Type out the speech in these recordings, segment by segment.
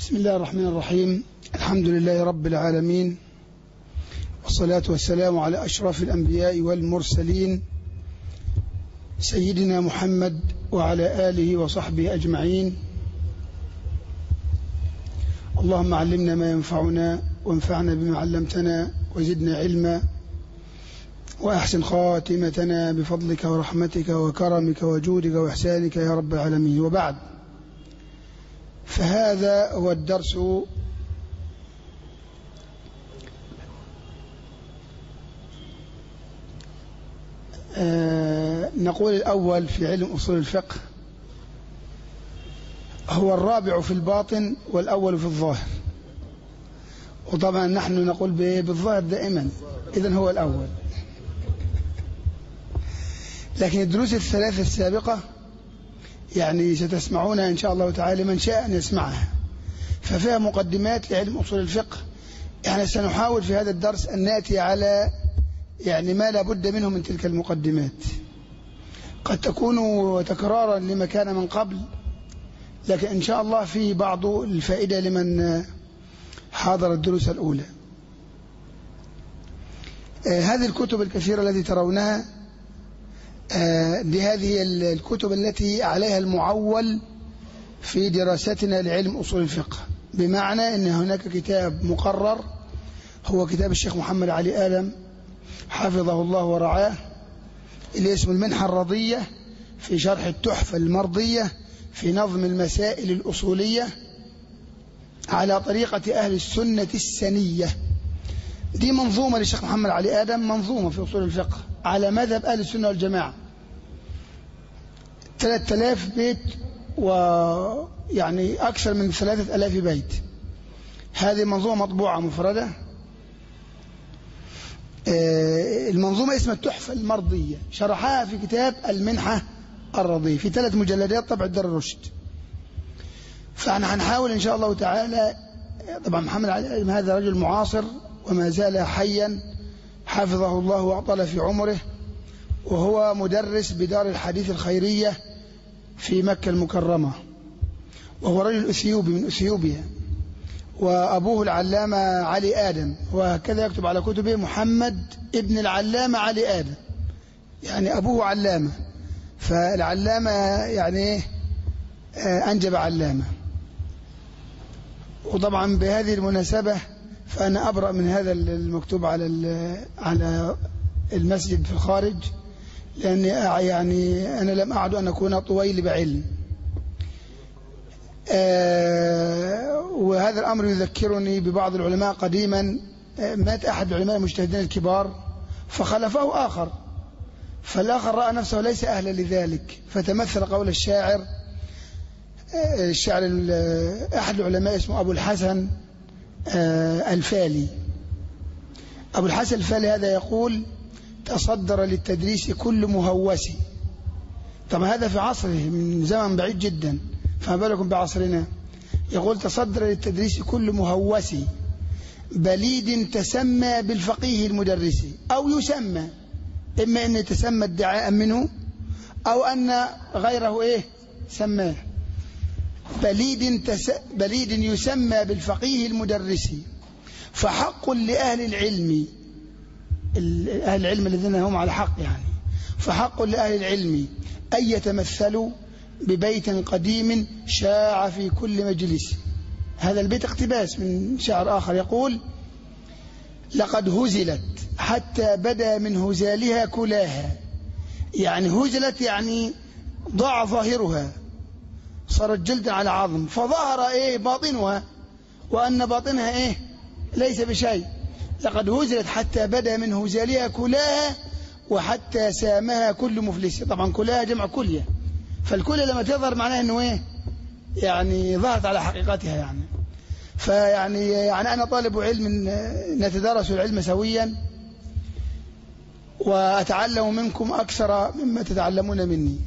بسم الله الرحمن الرحيم الحمد لله رب العالمين والصلاة والسلام على أشرف الأنبياء والمرسلين سيدنا محمد وعلى آله وصحبه أجمعين اللهم علمنا ما ينفعنا وانفعنا بما علمتنا وزدنا علما وأحسن خاتمتنا بفضلك ورحمتك وكرمك وجودك وإحسانك يا رب العالمين وبعد فهذا هو الدرس آه نقول الأول في علم أصول الفقه هو الرابع في الباطن والأول في الظاهر وطبعا نحن نقول بالظاهر دائما إذن هو الأول لكن الدروس الثلاثة السابقة يعني ستسمعونها إن شاء الله تعالى من شاء أن يسمعها ففيها مقدمات لعلم أصول الفقه يعني سنحاول في هذا الدرس أن نأتي على يعني ما لا بد منه من تلك المقدمات قد تكون تكرارا لما كان من قبل لكن إن شاء الله في بعض الفائدة لمن حاضر الدروس الأولى هذه الكتب الكثيرة التي ترونها لهذه الكتب التي عليها المعول في دراستنا لعلم أصول الفقه بمعنى أن هناك كتاب مقرر هو كتاب الشيخ محمد علي آدم حفظه الله ورعاه اللي اسمه المنحة الرضية في شرح التحفة المرضية في نظم المسائل الأصولية على طريقة أهل السنة السنية دي منظومة للشيخ محمد علي آدم منظومة في أصول الفقه على مذهب أهل السنة والجماعة 3000 بيت ويعني أكثر من 3000 بيت هذه منظومة مطبوعة مفردة المنظومة اسمها التحفة المرضية شرحها في كتاب المنحة الرضية في ثلاث مجلدات طبع الدار الرشد فاحنا هنحاول إن شاء الله تعالى طبعا محمد علي هذا رجل معاصر وما زال حيا حفظه الله وأطال في عمره وهو مدرس بدار الحديث الخيرية في مكة المكرمة وهو رجل أثيوبي من أثيوبيا وأبوه العلامة علي آدم وهكذا يكتب على كتبه محمد ابن العلامة علي آدم يعني أبوه علامة فالعلامة يعني أنجب علامة وطبعا بهذه المناسبة فأنا أبرأ من هذا المكتوب على على المسجد في الخارج لأني يعني أنا لم أعد أن أكون طويل بعلم آه وهذا الأمر يذكرني ببعض العلماء قديما مات أحد العلماء المجتهدين الكبار فخلفه آخر فالآخر رأى نفسه ليس أهلا لذلك فتمثل قول الشاعر الشاعر أحد العلماء اسمه أبو الحسن الفالي أبو الحسن الفالي هذا يقول تصدر للتدريس كل مهوس طبعا هذا في عصره من زمن بعيد جدا فما بالكم بعصرنا يقول تصدر للتدريس كل مهوس بليد تسمى بالفقيه المدرس أو يسمى إما أن يتسمى ادعاء منه أو أن غيره إيه سماه بليد, تس... بليد يسمى بالفقيه المدرس فحق لأهل العلم أهل العلم الذين هم على حق يعني فحق لأهل العلم أن يتمثلوا ببيت قديم شاع في كل مجلس هذا البيت اقتباس من شعر آخر يقول لقد هزلت حتى بدا من هزالها كلاها يعني هزلت يعني ضاع ظاهرها صارت جلدا على عظم فظهر ايه باطنها وأن باطنها ايه ليس بشيء لقد هزلت حتى بدا من هزالها كلاها وحتى سامها كل مفلس طبعا كلاها جمع كلية فالكلية لما تظهر معناها انه ايه يعني ظهرت على حقيقتها يعني فيعني يعني أنا طالب علم نتدارس العلم سويا وأتعلم منكم أكثر مما تتعلمون مني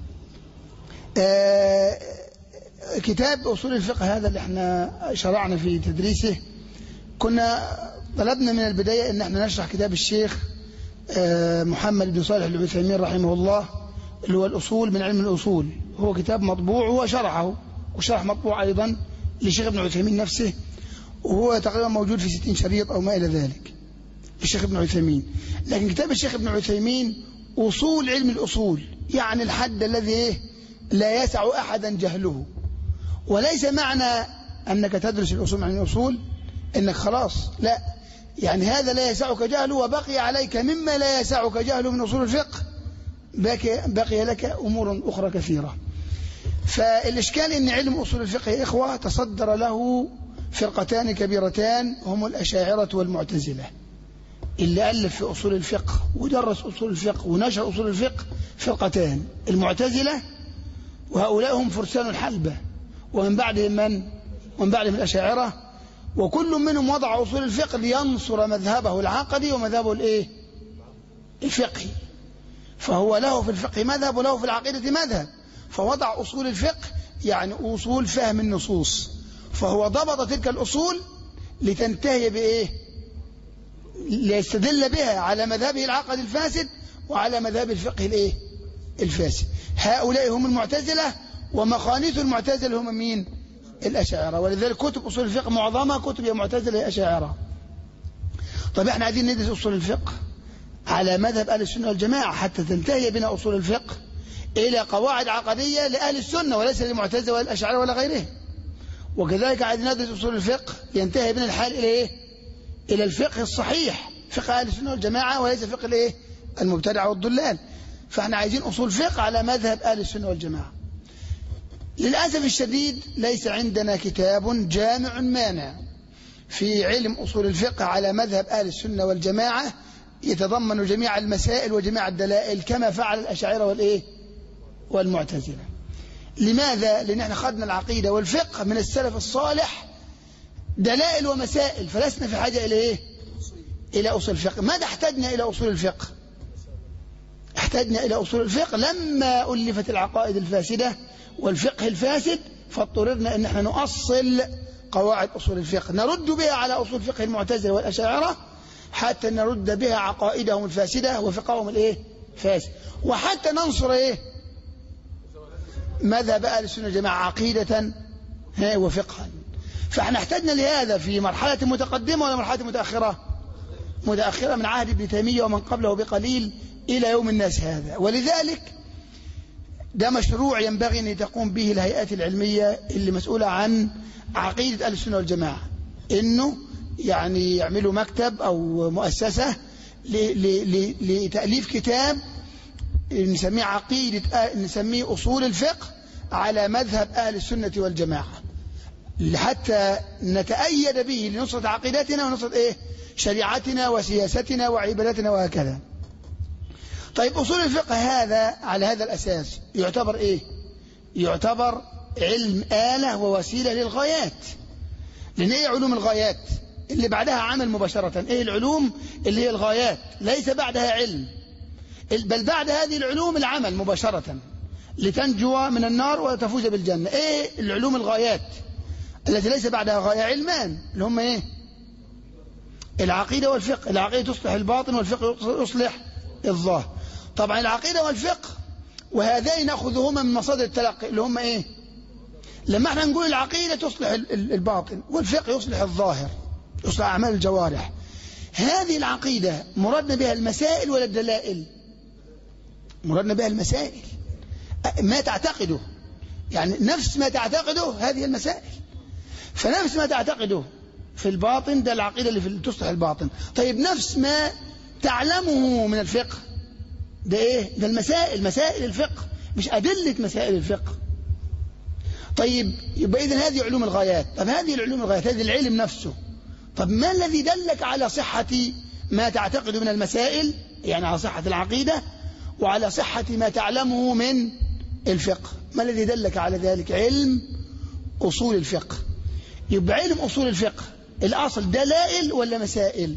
آه كتاب أصول الفقه هذا اللي احنا شرعنا في تدريسه كنا طلبنا من البداية ان احنا نشرح كتاب الشيخ آه محمد بن صالح العثيمين رحمه الله اللي هو الأصول من علم الأصول هو كتاب مطبوع وهو شرحه وشرح مطبوع أيضا لشيخ ابن عثيمين نفسه وهو تقريبا موجود في 60 شريط أو ما إلى ذلك الشيخ ابن عثيمين لكن كتاب الشيخ ابن عثيمين أصول علم الأصول يعني الحد الذي إيه؟ لا يسع أحدا جهله وليس معنى أنك تدرس الأصول عن الأصول أنك خلاص لا يعني هذا لا يسعك جهله وبقي عليك مما لا يسعك جهله من أصول الفقه بقي, بقي لك أمور أخرى كثيرة فالإشكال أن علم أصول الفقه يا إخوة تصدر له فرقتان كبيرتان هم الأشاعرة والمعتزلة اللي ألف في أصول الفقه ودرس أصول الفقه ونشر أصول الفقه فرقتان المعتزلة وهؤلاء هم فرسان الحلبة ومن بعدهم من؟ ومن بعدهم الأشاعرة وكل منهم وضع أصول الفقه لينصر مذهبه العقدي ومذهبه الإيه؟ الفقهي فهو له في الفقه مذهب وله في العقيدة مذهب فوضع أصول الفقه يعني أصول فهم النصوص فهو ضبط تلك الأصول لتنتهي بإيه ليستدل بها على مذهبه العقد الفاسد وعلى مذهب الفقه الإيه الفاسد هؤلاء هم المعتزلة ومخانيث المعتزلة هم مين الأشاعرة ولذلك كتب أصول الفقه معظمها كتب يا معتزلة يا أشاعرة طب احنا عايزين ندرس أصول الفقه على مذهب أهل السنة والجماعة حتى تنتهي بنا أصول الفقه إلى قواعد عقدية لأهل السنة وليس للمعتزلة ولا الأشاعرة ولا غيرهم وكذلك عايزين ندرس أصول الفقه ينتهي بنا الحال إلى إيه؟ إلى الفقه الصحيح فقه أهل السنة والجماعة وليس فقه الإيه؟ المبتدع والضلال فاحنا عايزين أصول فقه على مذهب أهل السنة والجماعة للأسف الشديد ليس عندنا كتاب جامع مانع في علم أصول الفقه على مذهب أهل السنة والجماعة يتضمن جميع المسائل وجميع الدلائل كما فعل الأشاعرة والإيه والمعتزلة لماذا؟ لأن احنا خدنا العقيدة والفقه من السلف الصالح دلائل ومسائل فلسنا في حاجة إلى إيه؟ إلى أصول الفقه ماذا احتجنا إلى أصول الفقه؟ احتجنا إلى أصول الفقه لما ألفت العقائد الفاسدة والفقه الفاسد فاضطررنا أن احنا نؤصل قواعد أصول الفقه نرد بها على أصول فقه المعتزلة والأشاعرة حتى نرد بها عقائدهم الفاسدة وفقههم الايه فاسد وحتى ننصر ايه مذهب اهل السنه والجماعه عقيده وفقها فاحنا احتجنا لهذا في مرحله متقدمه ولا مرحله متاخره متاخره من عهد ابن تيميه ومن قبله بقليل الى يوم الناس هذا ولذلك ده مشروع ينبغي ان تقوم به الهيئات العلميه اللي مسؤوله عن عقيده اهل السنه والجماعه انه يعني يعملوا مكتب أو مؤسسة لتأليف كتاب نسميه عقيدة نسميه أصول الفقه على مذهب أهل السنة والجماعة حتى نتأيد به لنصرة عقيدتنا ونصرة إيه شريعتنا وسياستنا وعبادتنا وهكذا طيب أصول الفقه هذا على هذا الأساس يعتبر إيه يعتبر علم آلة ووسيلة للغايات لأن إيه علوم الغايات اللي بعدها عمل مباشرة ايه العلوم اللي هي الغايات ليس بعدها علم بل بعد هذه العلوم العمل مباشرة لتنجو من النار وتفوز بالجنة ايه العلوم الغايات التي ليس بعدها غاية علمان اللي هم ايه العقيدة والفقه العقيدة تصلح الباطن والفقه يصلح الظاهر طبعا العقيدة والفقه وهذين نأخذهما من مصادر التلقي اللي هم ايه لما احنا نقول العقيدة تصلح الباطن والفقه يصلح الظاهر يصلح أعمال الجوارح هذه العقيدة مرادنا بها المسائل ولا الدلائل مرادنا بها المسائل ما تعتقده يعني نفس ما تعتقده هذه المسائل فنفس ما تعتقده في الباطن ده العقيدة اللي في تصلح الباطن طيب نفس ما تعلمه من الفقه ده ايه ده المسائل مسائل الفقه مش أدلة مسائل الفقه طيب يبقى إذن هذه علوم الغايات طب هذه العلوم الغايات هذه العلم نفسه طب ما الذي دلك على صحة ما تعتقد من المسائل يعني على صحة العقيدة وعلى صحة ما تعلمه من الفقه ما الذي دلك على ذلك علم أصول الفقه يبقى علم أصول الفقه الأصل دلائل ولا مسائل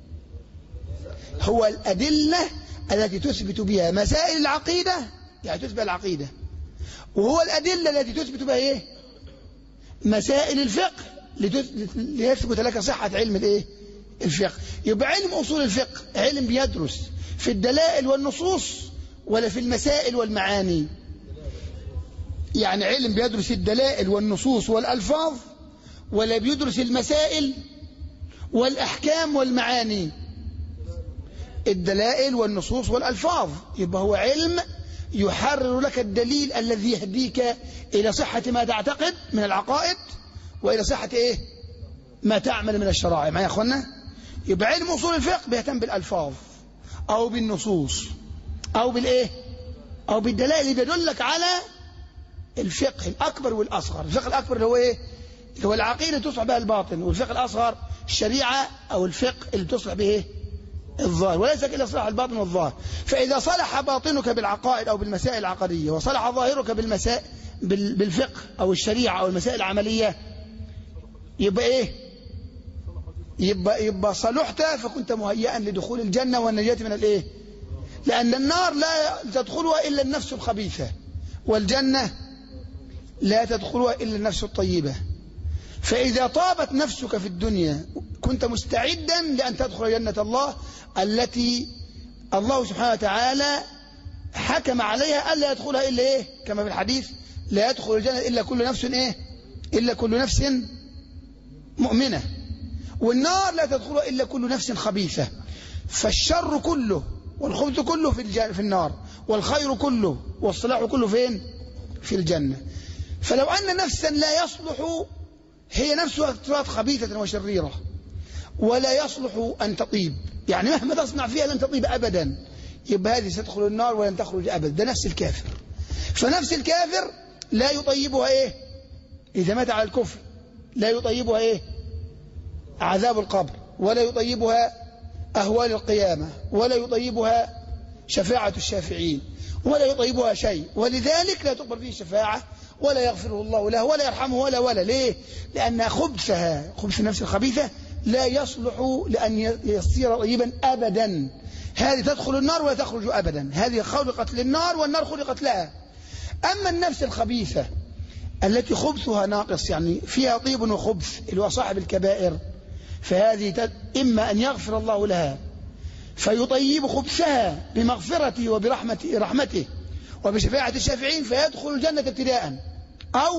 هو الأدلة التي تثبت بها مسائل العقيدة يعني تثبت العقيدة وهو الأدلة التي تثبت بها إيه مسائل الفقه ليثبت لك صحة علم الايه الفقه يبقى علم أصول الفقه علم بيدرس في الدلائل والنصوص ولا في المسائل والمعاني يعني علم بيدرس الدلائل والنصوص والألفاظ ولا بيدرس المسائل والأحكام والمعاني الدلائل والنصوص والألفاظ يبقى هو علم يحرر لك الدليل الذي يهديك إلى صحة ما تعتقد من العقائد وإلى صحة إيه ما تعمل من الشرائع معايا يا أخوانا يبقى علم أصول الفقه بيهتم بالألفاظ أو بالنصوص أو بالإيه أو بالدلائل اللي بيدلك على الفقه الأكبر والأصغر الفقه الأكبر اللي هو إيه اللي هو العقيدة تصلح بها الباطن والفقه الأصغر الشريعة أو الفقه اللي تصلح به إيه؟ الظاهر وليس إلا صلاح الباطن والظاهر فإذا صلح باطنك بالعقائد أو بالمسائل العقدية وصلح ظاهرك بالمسائل بالفقه أو الشريعة أو المسائل العملية يبقى إيه يبقى, يبقى صلحت فكنت مهيئا لدخول الجنة والنجاة من الإيه لأن النار لا تدخلها إلا النفس الخبيثة والجنة لا تدخلها إلا النفس الطيبة فإذا طابت نفسك في الدنيا كنت مستعدا لأن تدخل جنة الله التي الله سبحانه وتعالى حكم عليها ألا يدخلها إلا إيه كما في الحديث لا يدخل الجنة إلا كل نفس إيه إلا كل نفس مؤمنة والنار لا تدخلها إلا كل نفس خبيثة فالشر كله والخبث كله في, في النار والخير كله والصلاح كله فين في الجنة فلو أن نفسا لا يصلح هي نفسها افتراض خبيثة وشريرة ولا يصلح أن تطيب يعني مهما تصنع فيها لن تطيب أبدا يبقى هذه ستدخل النار ولن تخرج أبدا ده نفس الكافر فنفس الكافر لا يطيبها إيه إذا مات على الكفر لا يطيبها إيه عذاب القبر ولا يطيبها أهوال القيامة ولا يطيبها شفاعة الشافعين ولا يطيبها شيء ولذلك لا تقبل فيه شفاعة ولا يغفره الله له ولا يرحمه ولا ولا ليه لأن خبثها خبث النفس الخبيثة لا يصلح لأن يصير طيبا أبدا هذه تدخل النار ولا تخرج أبدا هذه خلقت للنار والنار خلقت لها أما النفس الخبيثة التي خبثها ناقص يعني فيها طيب وخبث اللي هو صاحب الكبائر فهذه إما أن يغفر الله لها فيطيب خبثها بمغفرته وبرحمته رحمته وبشفاعة الشافعين فيدخل الجنة ابتداء أو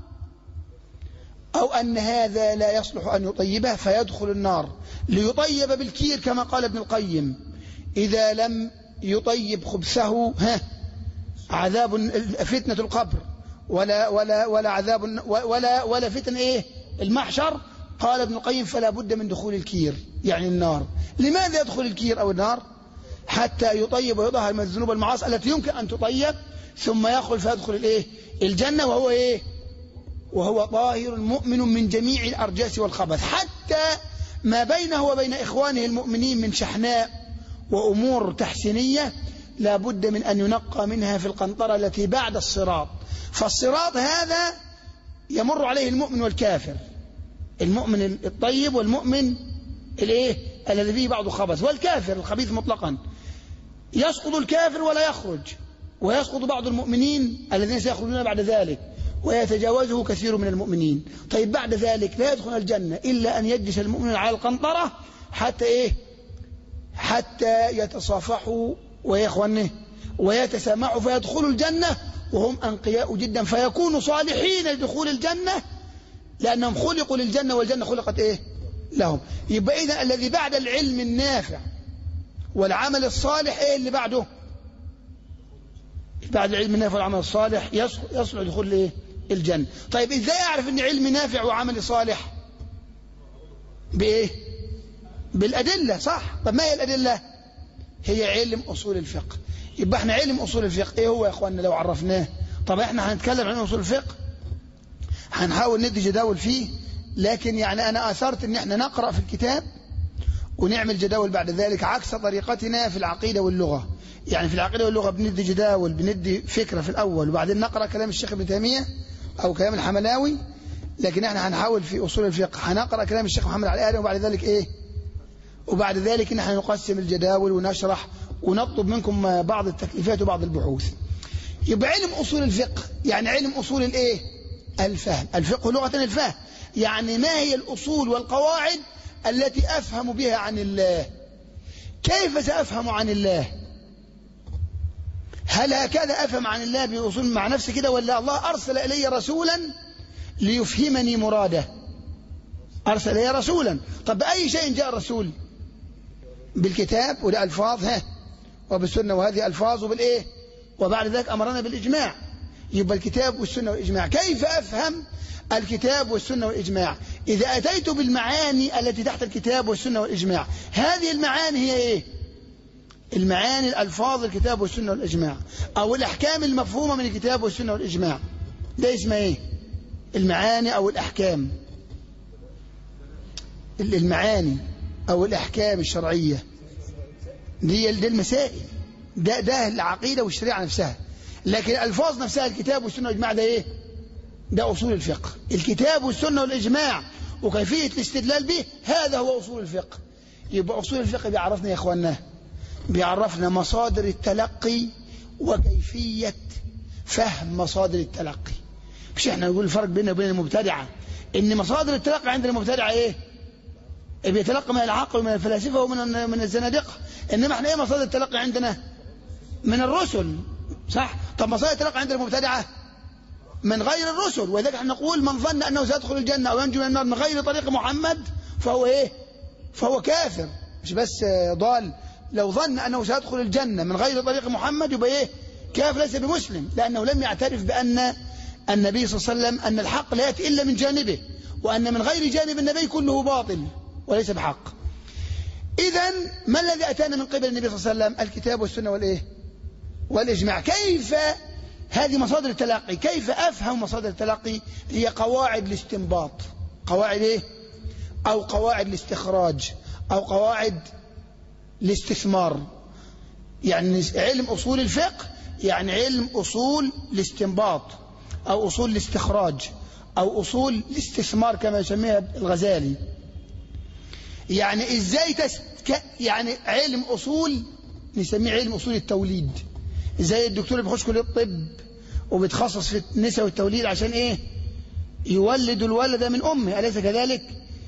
أو أن هذا لا يصلح أن يطيبه فيدخل النار ليطيب بالكير كما قال ابن القيم إذا لم يطيب خبثه ها عذاب فتنة القبر ولا ولا ولا عذاب ولا ولا فتن ايه المحشر قال ابن القيم فلا بد من دخول الكير يعني النار لماذا يدخل الكير أو النار حتى يطيب ويطهر من الذنوب والمعاصي التي يمكن أن تطيب ثم يدخل فيدخل الايه الجنة وهو ايه وهو طاهر مؤمن من جميع الأرجاس والخبث حتى ما بينه وبين إخوانه المؤمنين من شحناء وأمور تحسينية لا بد من أن ينقى منها في القنطرة التي بعد الصراط فالصراط هذا يمر عليه المؤمن والكافر المؤمن الطيب والمؤمن الايه الذي فيه بعض خبث والكافر الخبيث مطلقا يسقط الكافر ولا يخرج ويسقط بعض المؤمنين الذين سيخرجون بعد ذلك ويتجاوزه كثير من المؤمنين طيب بعد ذلك لا يدخل الجنة إلا أن يجلس المؤمن على القنطرة حتى إيه حتى يتصافحوا ويخونه ويتسامحوا فيدخلوا الجنة وهم أنقياء جدا فيكونوا صالحين لدخول الجنة لأنهم خلقوا للجنة والجنة خلقت إيه لهم يبقى إذا الذي بعد العلم النافع والعمل الصالح إيه اللي بعده بعد العلم النافع والعمل الصالح يصلح دخول إيه الجنة طيب إزاي أعرف أن علمي نافع وعملي صالح بإيه بالأدلة صح طب ما هي الأدلة هي علم أصول الفقه يبقى احنا علم أصول الفقه إيه هو يا أخواننا لو عرفناه طب احنا هنتكلم عن أصول الفقه هنحاول ندي جداول فيه لكن يعني أنا أثرت أن احنا نقرأ في الكتاب ونعمل جداول بعد ذلك عكس طريقتنا في العقيدة واللغة يعني في العقيدة واللغة بندي جداول بندي فكرة في الأول وبعدين نقرأ كلام الشيخ ابن تيمية أو كلام الحملاوي لكن احنا هنحاول في أصول الفقه هنقرأ كلام الشيخ محمد علي آدم وبعد ذلك إيه وبعد ذلك نحن نقسم الجداول ونشرح ونطلب منكم بعض التكليفات وبعض البحوث يبقى علم أصول الفقه يعني علم أصول الإيه الفهم الفقه لغة الفهم يعني ما هي الأصول والقواعد التي أفهم بها عن الله كيف سأفهم عن الله هل هكذا أفهم عن الله بأصول مع نفسي كده ولا الله أرسل إلي رسولا ليفهمني مراده أرسل إليه رسولا طب بأي شيء جاء الرسول بالكتاب والألفاظ ها وبالسنة وهذه ألفاظ وبالإيه وبعد ذلك أمرنا بالإجماع يبقى الكتاب والسنة والإجماع كيف أفهم الكتاب والسنة والإجماع إذا أتيت بالمعاني التي تحت الكتاب والسنة والإجماع هذه المعاني هي إيه المعاني الألفاظ الكتاب والسنة والإجماع أو الأحكام المفهومة من الكتاب والسنة والإجماع ده اسمها إيه المعاني أو الأحكام المعاني أو الأحكام الشرعية دي دي المسائل ده ده العقيدة والشريعة نفسها لكن الألفاظ نفسها الكتاب والسنة والإجماع ده إيه ده أصول الفقه الكتاب والسنة والإجماع وكيفية الاستدلال به هذا هو أصول الفقه يبقى أصول الفقه بيعرفنا يا إخواننا بيعرفنا مصادر التلقي وكيفية فهم مصادر التلقي مش احنا نقول الفرق بيننا وبين المبتدعة ان مصادر التلقي عند المبتدعة ايه بيتلقى من العقل ومن الفلاسفة ومن من الزنادقة انما احنا ايه مصادر التلقي عندنا من الرسل صح طب مصادر التلقي عند المبتدعة من غير الرسل ولذلك احنا نقول من ظن انه سيدخل الجنة او ينجو من النار من غير طريق محمد فهو ايه فهو كافر مش بس ضال لو ظن انه سيدخل الجنة من غير طريق محمد يبقى ايه كافر ليس بمسلم لانه لم يعترف بان النبي صلى الله عليه وسلم ان الحق لا ياتي الا من جانبه وان من غير جانب النبي كله باطل وليس بحق اذا ما الذي اتانا من قبل النبي صلى الله عليه وسلم الكتاب والسنه والايه والاجماع كيف هذه مصادر التلقي كيف افهم مصادر التلقي هي قواعد الاستنباط قواعد ايه او قواعد الاستخراج او قواعد الاستثمار يعني علم اصول الفقه يعني علم اصول الاستنباط او اصول الاستخراج او اصول الاستثمار كما يسميها الغزالي يعني ازاي تس... يعني علم اصول نسميه علم اصول التوليد زي الدكتور اللي بيخش كليه الطب وبيتخصص في النساء والتوليد عشان ايه يولد الولد من امه اليس كذلك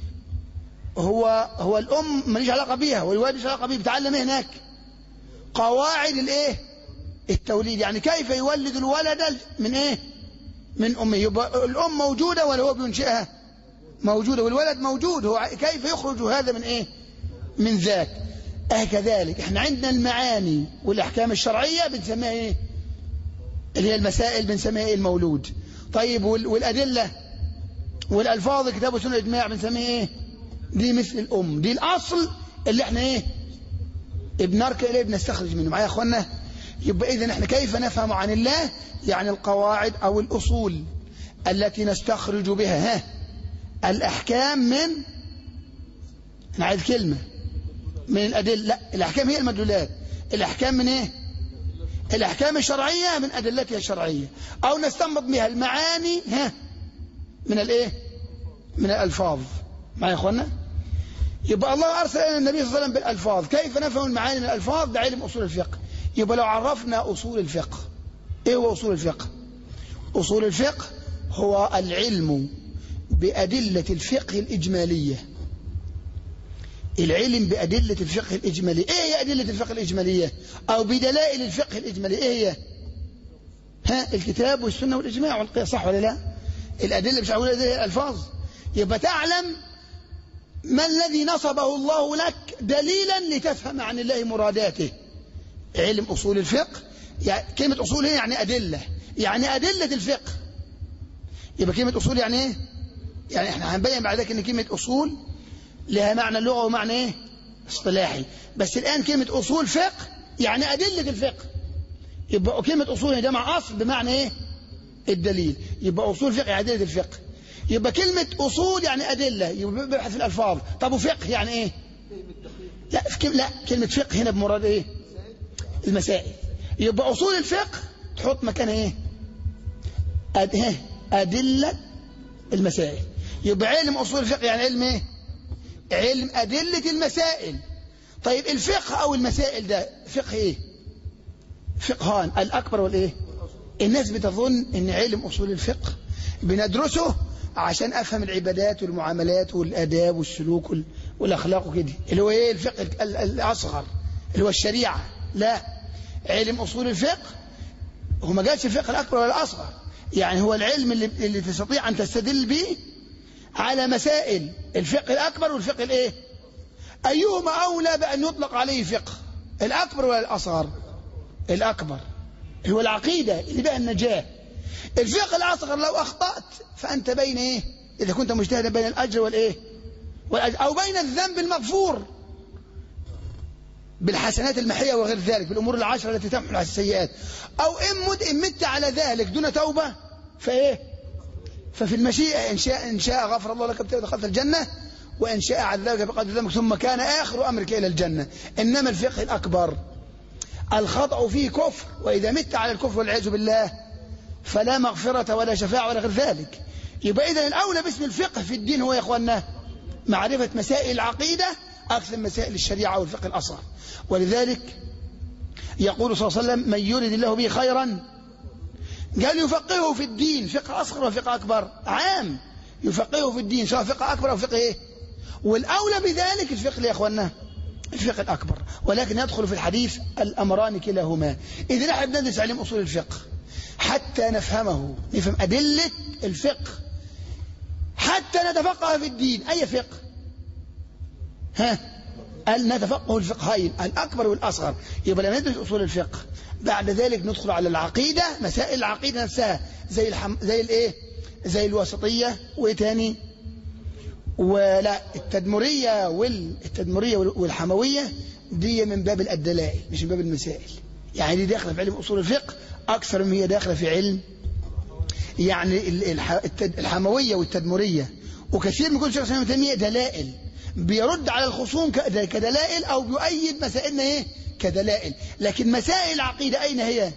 هو هو الام ماليش علاقه بيها والوالد ماليش علاقه بيه بيتعلم ايه هناك قواعد الايه التوليد يعني كيف يولد الولد من ايه من امه يبقى الام موجوده ولا هو بينشئها موجوده والولد موجود هو كيف يخرج هذا من ايه من ذاك اه كذلك احنا عندنا المعاني والاحكام الشرعيه بنسميها ايه اللي هي المسائل بنسميها ايه المولود طيب والادله والالفاظ الكتاب والسنه الاجماع بنسميها ايه دي مثل الام دي الاصل اللي احنا ايه بنركع اليه بنستخرج منه معايا يا اخوانا يبقى اذا احنا كيف نفهم عن الله يعني القواعد او الاصول التي نستخرج بها ها الاحكام من انا عايز كلمه من الادله لا الاحكام هي المدلولات الاحكام من ايه الاحكام الشرعيه من ادلتها الشرعيه او نستنبط بها المعاني ها من الايه من الالفاظ معايا يا اخوانا يبقى الله ارسل الى النبي صلى الله عليه وسلم بالالفاظ كيف نفهم المعاني من الالفاظ ده علم اصول الفقه يبقى لو عرفنا اصول الفقه ايه هو اصول الفقه اصول الفقه هو العلم بادله الفقه الاجماليه العلم بأدلة الفقه الإجمالي إيه هي أدلة الفقه الإجمالية أو بدلائل الفقه الإجمالي إيه هي ها الكتاب والسنة والإجماع والقياس صح ولا لا الأدلة مش هقول هذه الألفاظ يبقى تعلم ما الذي نصبه الله لك دليلا لتفهم عن الله مراداته علم أصول الفقه يعني كلمة أصول هي يعني أدلة يعني أدلة الفقه يبقى كلمة أصول يعني إيه يعني احنا هنبين بعد ذلك ان كلمة أصول لها معنى لغة ومعنى ايه اصطلاحي بس الآن كلمة أصول فقه يعني أدلة الفقه يبقى كلمة أصول هي جمع أصل بمعنى ايه الدليل يبقى أصول فقه يعني أدلة الفقه يبقى كلمة أصول يعني أدلة يبقى بيبحث في الألفاظ طب وفقه يعني ايه لا في كلمة لا كلمة فقه هنا بمراد ايه المسائل يبقى أصول الفقه تحط مكانها ايه أد... أدلة المسائل يبقى علم أصول الفقه يعني علم ايه علم أدلة المسائل طيب الفقه أو المسائل ده فقه إيه فقهان الأكبر والإيه الناس بتظن أن علم أصول الفقه بندرسه عشان أفهم العبادات والمعاملات والآداب والسلوك والأخلاق وكده اللي هو إيه الفقه الأصغر اللي هو الشريعة لا علم أصول الفقه هو ما قالش الفقه الأكبر ولا الأصغر يعني هو العلم اللي, اللي تستطيع أن تستدل به على مسائل الفقه الأكبر والفقه الإيه أيهما أولى بأن يطلق عليه فقه الأكبر ولا الأصغر الأكبر هو العقيدة اللي بها النجاة الفقه الأصغر لو أخطأت فأنت بين إيه إذا كنت مجتهدا بين الأجر والإيه والأجر أو بين الذنب المغفور بالحسنات المحية وغير ذلك بالأمور العشرة التي تمحو على السيئات أو إن مت, إن مت على ذلك دون توبة فإيه ففي المشيئة إن شاء, إن شاء غفر الله لك دخلت الجنة وإن شاء عذبك بقدر ذنبك ثم كان آخر أمرك إلى الجنة إنما الفقه الأكبر الخطأ فيه كفر وإذا مت على الكفر والعياذ بالله فلا مغفرة ولا شفاعة ولا غير ذلك يبقى إذا الأولى باسم الفقه في الدين هو يا إخواننا معرفة مسائل العقيدة أكثر من مسائل الشريعة والفقه الأصغر ولذلك يقول صلى الله عليه وسلم من يرد الله به خيرا قال يفقهه في الدين فقه أصغر وفقه أكبر عام يفقهه في الدين سواء فقه أكبر أو فقه إيه والأولى بذلك الفقه يا أخوانا الفقه الأكبر ولكن يدخل في الحديث الأمران كلاهما إذا نحن ندرس علم أصول الفقه حتى نفهمه نفهم أدلة الفقه حتى نتفقه في الدين أي فقه ها قال نتفقه الفقهين الأكبر والأصغر يبقى لما ندرس أصول الفقه بعد ذلك ندخل على العقيدة مسائل العقيدة نفسها زي الحم... زي الايه زي الوسطية وايه تاني ولا التدمرية والتدمرية والحموية دي من باب الدلائل مش من باب المسائل يعني دي داخله في علم أصول الفقه أكثر من هي داخله في علم يعني الحموية والتدمرية وكثير من كل شيخ سلام تيمية دلائل بيرد على الخصوم كدلائل أو بيؤيد مسائلنا إيه كدلائل لكن مسائل العقيدة أين هي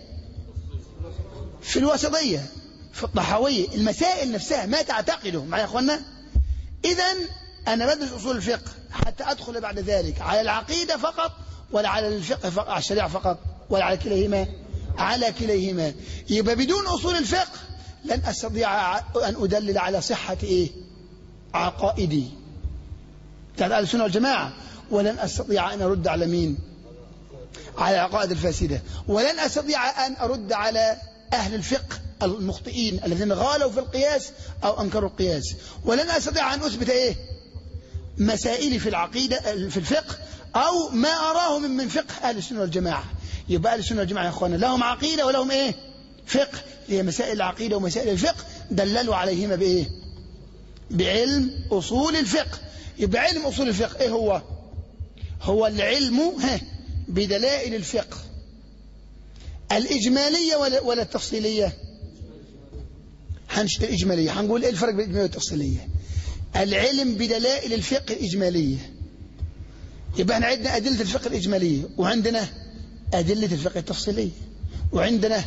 في الوسطية في الطحاوية المسائل نفسها ما تعتقده معي يا أخوانا إذا أنا بدرس أصول الفقه حتى أدخل بعد ذلك على العقيدة فقط ولا على الفقه فقط على الشريعة فقط ولا على كليهما على كليهما يبقى بدون أصول الفقه لن أستطيع أن أدلل على صحة إيه عقائدي بتاعت أهل السنة والجماعة ولن أستطيع أن أرد على مين على العقائد الفاسدة ولن أستطيع أن أرد على أهل الفقه المخطئين الذين غالوا في القياس أو أنكروا القياس ولن أستطيع أن أثبت إيه مسائلي في العقيدة في الفقه أو ما أراه من من فقه أهل السنة والجماعة يبقى أهل السنة والجماعة يا أخوانا لهم عقيدة ولهم إيه فقه هي مسائل العقيدة ومسائل الفقه دللوا عليهما بإيه بعلم أصول الفقه يبقى علم أصول الفقه إيه هو هو العلم ها بدلائل الفقه الإجمالية ولا, ولا التفصيلية هنش الإجمالية هنقول إيه الفرق بين الإجمالية والتفصيلية العلم بدلائل الفقه الإجمالية يبقى احنا عندنا أدلة الفقه الإجمالية وعندنا أدلة الفقه التفصيلية وعندنا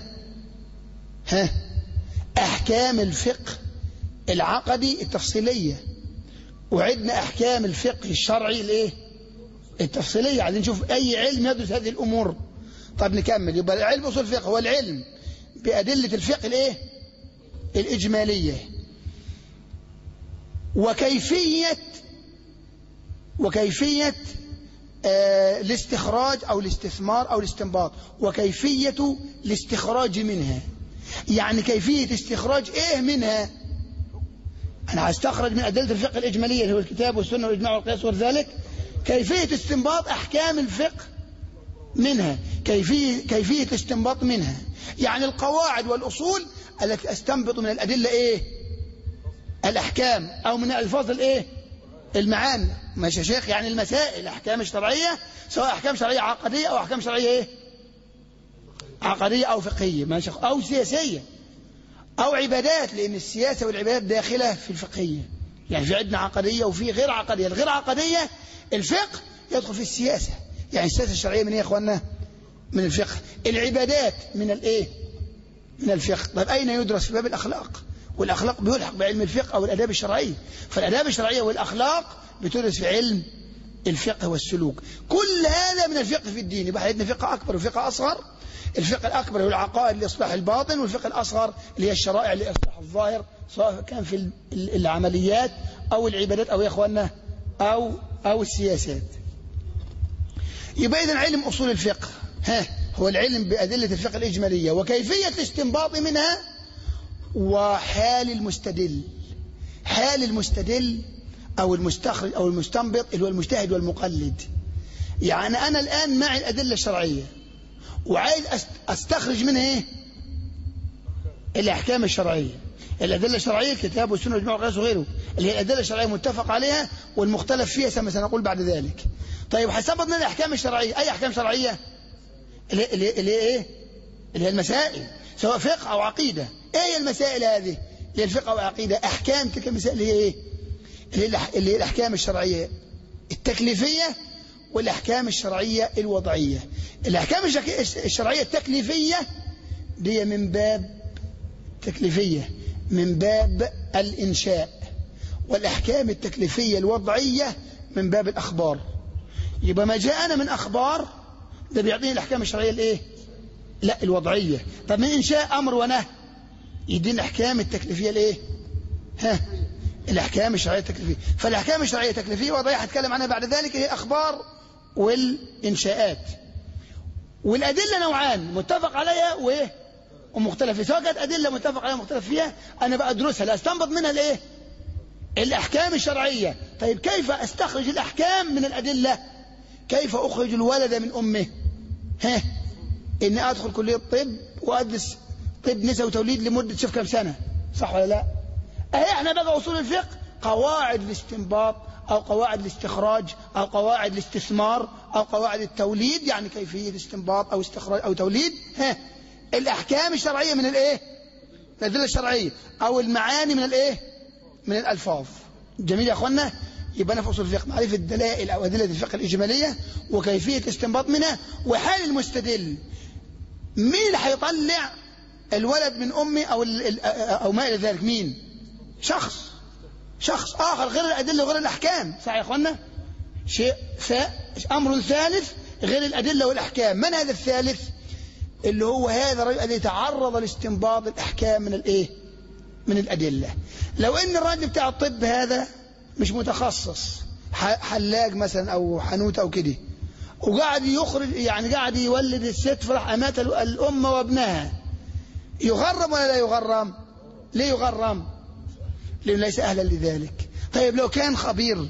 ها أحكام الفقه العقدي التفصيلية وعندنا أحكام الفقه الشرعي الايه التفصيلية عايزين نشوف أي علم يدرس هذه الأمور طب نكمل يبقى علم أصول الفقه هو العلم بأدلة الفقه الايه الإجمالية وكيفية وكيفية آه الاستخراج أو الاستثمار أو الاستنباط وكيفية الاستخراج منها يعني كيفية استخراج إيه منها أنا هستخرج من أدلة الفقه الإجمالية اللي هو الكتاب والسنة والإجماع والقياس وذلك كيفية استنباط أحكام الفقه منها كيفية, كيفية الاستنباط منها يعني القواعد والأصول التي أستنبط من الأدلة إيه الأحكام أو من الألفاظ الإيه المعاني ماشي يا شيخ يعني المسائل الأحكام الشرعية سواء أحكام شرعية عقدية أو أحكام شرعية إيه عقدية أو فقهية ماشي أو سياسية أو عبادات لأن السياسة والعبادات داخلة في الفقهية يعني في عندنا عقدية وفي غير عقدية الغير عقدية الفقه يدخل في السياسة يعني السياسة الشرعية من إيه يا أخوانا من الفقه العبادات من الإيه من الفقه طيب أين يدرس في باب الأخلاق والأخلاق بيلحق بعلم الفقه أو الأداب الشرعية فالأداب الشرعية والأخلاق بتدرس في علم الفقه والسلوك كل هذا من الفقه في الدين يبقى عندنا فقه أكبر وفقه أصغر الفقه الأكبر هو العقائد لإصلاح الباطن والفقه الأصغر اللي هي الشرائع لإصلاح الظاهر سواء كان في العمليات أو العبادات أو يا إخواننا أو أو السياسات يبقى إذن علم أصول الفقه ها هو العلم بأدلة الفقه الإجمالية وكيفية الاستنباط منها وحال المستدل حال المستدل أو المستخرج أو المستنبط اللي هو المجتهد والمقلد يعني أنا الآن معي الأدلة الشرعية وعايز أستخرج منها إيه الأحكام الشرعية الأدلة الشرعية الكتاب والسنة والجماعة والقياس وغيره اللي هي الأدلة الشرعية متفق عليها والمختلف فيها كما سنقول بعد ذلك طيب حسبت من الأحكام الشرعية أي أحكام شرعية اللي, اللي, اللي إيه اللي هي المسائل سواء فقه أو عقيدة إيه هي المسائل هذه اللي هي الفقه أو العقيدة أحكام تلك المسائل اللي هي إيه اللي هي الأحكام الشرعية التكليفية والأحكام الشرعية الوضعية الأحكام الشرعية التكليفية دي من باب تكليفية من باب الإنشاء والأحكام التكليفية الوضعية من باب الأخبار يبقى ما جاءنا من أخبار ده بيعطيني الأحكام الشرعية الإيه لا الوضعية طب من إنشاء أمر ونهي يدينا الأحكام التكليفية الإيه ها الأحكام الشرعية التكليفية فالأحكام الشرعية التكليفية وضعية هتكلم عنها بعد ذلك هي أخبار والإنشاءات والأدلة نوعان متفق عليها وإيه ومختلف فيها سواء كانت أدلة متفق عليها ومختلف فيها أنا بقى أدرسها لأستنبط منها الإيه الأحكام الشرعية طيب كيف أستخرج الأحكام من الأدلة كيف أخرج الولد من أمه ها إني أدخل كلية طب وأدرس طب نساء وتوليد لمدة شوف كم سنة صح ولا لا أهي احنا بقى أصول الفقه قواعد الاستنباط أو قواعد الاستخراج أو قواعد الاستثمار أو قواعد التوليد يعني كيفية استنباط أو استخراج أو توليد ها الأحكام الشرعية من الإيه الأدلة الشرعية أو المعاني من الإيه من الألفاظ جميل يا أخوانا يبقى أنا في أصول الفقه معرفة الدلائل أو أدلة الفقه الإجمالية وكيفية الاستنباط منها وحال المستدل مين اللي هيطلع الولد من أمي أو أو ما إلى ذلك مين شخص شخص آخر غير الأدلة وغير الأحكام صح يا أخوانا شيء أمر ثالث غير الأدلة والأحكام من هذا الثالث اللي هو هذا الرجل الذي تعرض لاستنباط الأحكام من الإيه من الأدلة لو إن الراجل بتاع الطب هذا مش متخصص حلاق مثلا أو حنوت أو كده وقاعد يخرج يعني قاعد يولد الست فرح أمات الأم وابنها يغرم ولا لا يغرم ليه يغرم لأنه ليس أهلا لذلك طيب لو كان خبير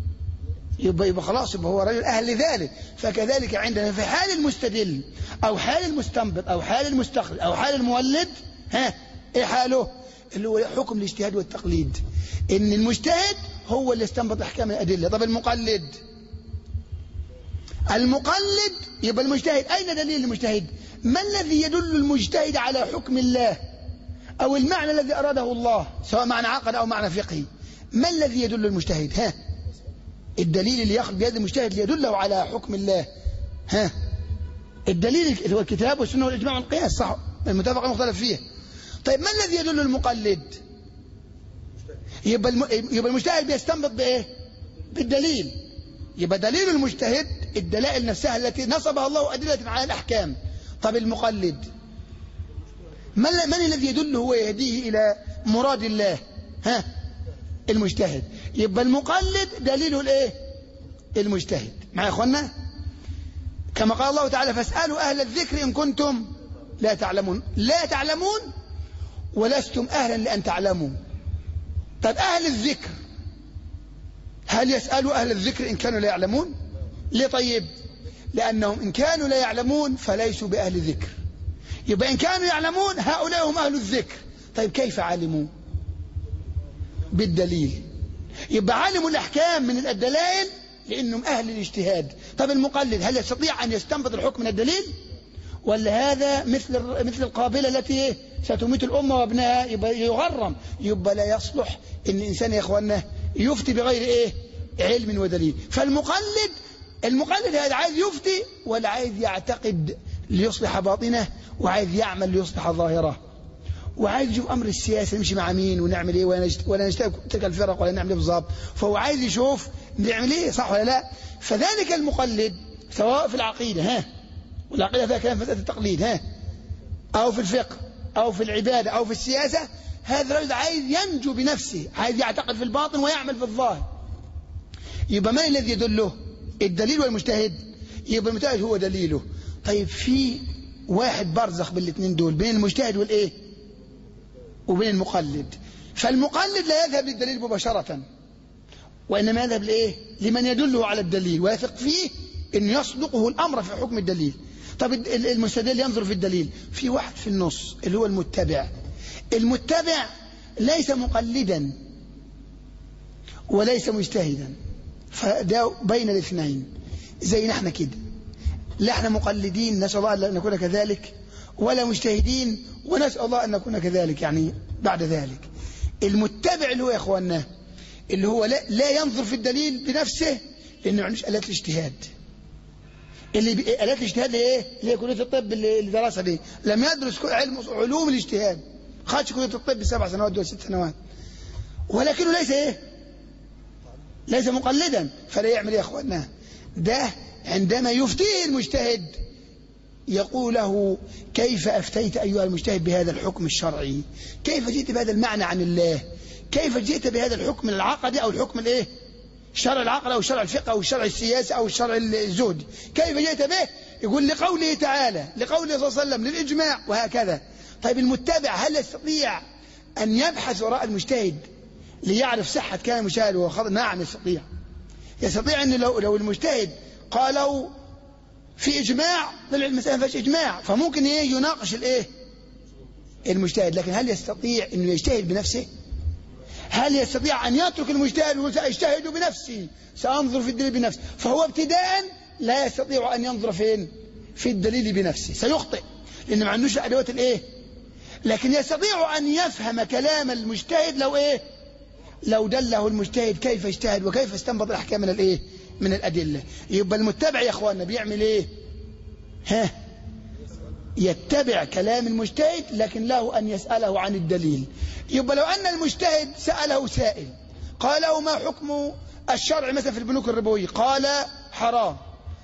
يبقى, يبقى خلاص يبقى هو رجل أهل لذلك فكذلك عندنا في حال المستدل أو حال المستنبط أو حال المستخرج أو حال المولد ها إيه حاله اللي هو حكم الاجتهاد والتقليد إن المجتهد هو اللي استنبط أحكام الأدلة طب المقلد المقلد يبقى المجتهد أين دليل المجتهد ما الذي يدل المجتهد على حكم الله أو المعنى الذي أراده الله سواء معنى عقد أو معنى فقهي ما الذي يدل المجتهد ها الدليل اللي ياخذ بيد المجتهد ليدله على حكم الله ها الدليل اللي هو الكتاب والسنة والإجماع والقياس صح المتفق المختلف فيه طيب ما الذي يدل المقلد يبقى, الم... يبقى المجتهد بيستنبط بإيه بالدليل يبقى دليل المجتهد الدلائل نفسها التي نصبها الله أدلة على الأحكام طب المقلد من, من الذي يدله ويهديه إلى مراد الله ها المجتهد يبقى المقلد دليله الايه المجتهد معايا يا اخوانا كما قال الله تعالى فاسألوا أهل الذكر إن كنتم لا تعلمون لا تعلمون ولستم أهلا لأن تعلموا طب أهل الذكر هل يسألوا أهل الذكر إن كانوا لا يعلمون ليه طيب لأنهم إن كانوا لا يعلمون فليسوا بأهل ذكر يبقى إن كانوا يعلمون هؤلاء هم أهل الذكر طيب كيف علموا بالدليل يبقى علموا الأحكام من الدلائل لأنهم أهل الاجتهاد طب المقلد هل يستطيع أن يستنبط الحكم من الدليل ولا هذا مثل مثل القابلة التي ستميت الأمة وابنها يبقى يغرم يبقى لا يصلح إن إنسان يا إخواننا يفتي بغير إيه علم ودليل فالمقلد المقلد هذا عايز يفتي ولا عايز يعتقد ليصلح باطنه وعايز يعمل ليصلح ظاهره وعايز يشوف امر السياسه نمشي مع مين ونعمل ايه ولا نشترك تلك الفرق ولا نعمل ايه بالظبط فهو عايز يشوف نعمل ايه صح ولا لا فذلك المقلد سواء في العقيده ها والعقيده فيها كلام مساله التقليد ها او في الفقه او في العباده او في السياسه هذا الرجل عايز ينجو بنفسه عايز يعتقد في الباطن ويعمل في الظاهر يبقى من الذي يدله الدليل والمجتهد يبقى المجتهد هو دليله طيب في واحد برزخ بالاثنين دول بين المجتهد والايه وبين المقلد فالمقلد لا يذهب للدليل مباشرة وإنما يذهب لإيه لمن يدله على الدليل ويثق فيه أن يصدقه الأمر في حكم الدليل طب المستدل ينظر في الدليل في واحد في النص اللي هو المتبع المتبع ليس مقلدا وليس مجتهدا فده بين الاثنين زي نحن كده لا احنا مقلدين نسأل الله أن نكون كذلك ولا مجتهدين ونسأل الله أن نكون كذلك يعني بعد ذلك المتبع اللي هو يا اخواننا اللي هو لا, لا ينظر في الدليل بنفسه لانه ما عندوش الات الاجتهاد اللي ب... الات الاجتهاد ايه اللي هي كليه الطب اللي اللي درسها دي لم يدرس علم علوم الاجتهاد خدش كليه الطب سبع سنوات ولا ست سنوات ولكنه ليس ايه ليس مقلدا فلا يعمل ايه يا اخواننا ده عندما يفتيه المجتهد يقول له كيف أفتيت أيها المجتهد بهذا الحكم الشرعي كيف جئت بهذا المعنى عن الله كيف جئت بهذا الحكم العقدي أو الحكم الايه الشرع العقل أو الشرع الفقه أو الشرع السياسي أو الشرع الزهدي كيف جئت به يقول لقوله تعالى لقوله صلى الله عليه وسلم للإجماع وهكذا طيب المتبع هل يستطيع أن يبحث وراء المجتهد ليعرف صحة كلام المجتهد وهو خطأ نعم يستطيع يستطيع أن لو, لو المجتهد قالوا في إجماع طلع المسألة ما فيهاش إجماع فممكن إيه يناقش الإيه المجتهد لكن هل يستطيع أنه يجتهد بنفسه هل يستطيع أن يترك المجتهد ويقول سأجتهد بنفسي سأنظر في الدليل بنفسي فهو ابتداء لا يستطيع أن ينظر فين في الدليل بنفسه سيخطئ لأن ما عندوش أدوات الإيه لكن يستطيع أن يفهم كلام المجتهد لو إيه لو دله المجتهد كيف اجتهد وكيف استنبط الأحكام من الإيه من الأدلة يبقى المتبع يا أخواننا بيعمل إيه ها يتبع كلام المجتهد لكن له أن يسأله عن الدليل يبقى لو أن المجتهد سأله سائل قال له ما حكم الشرع مثلا في البنوك الربوية قال حرام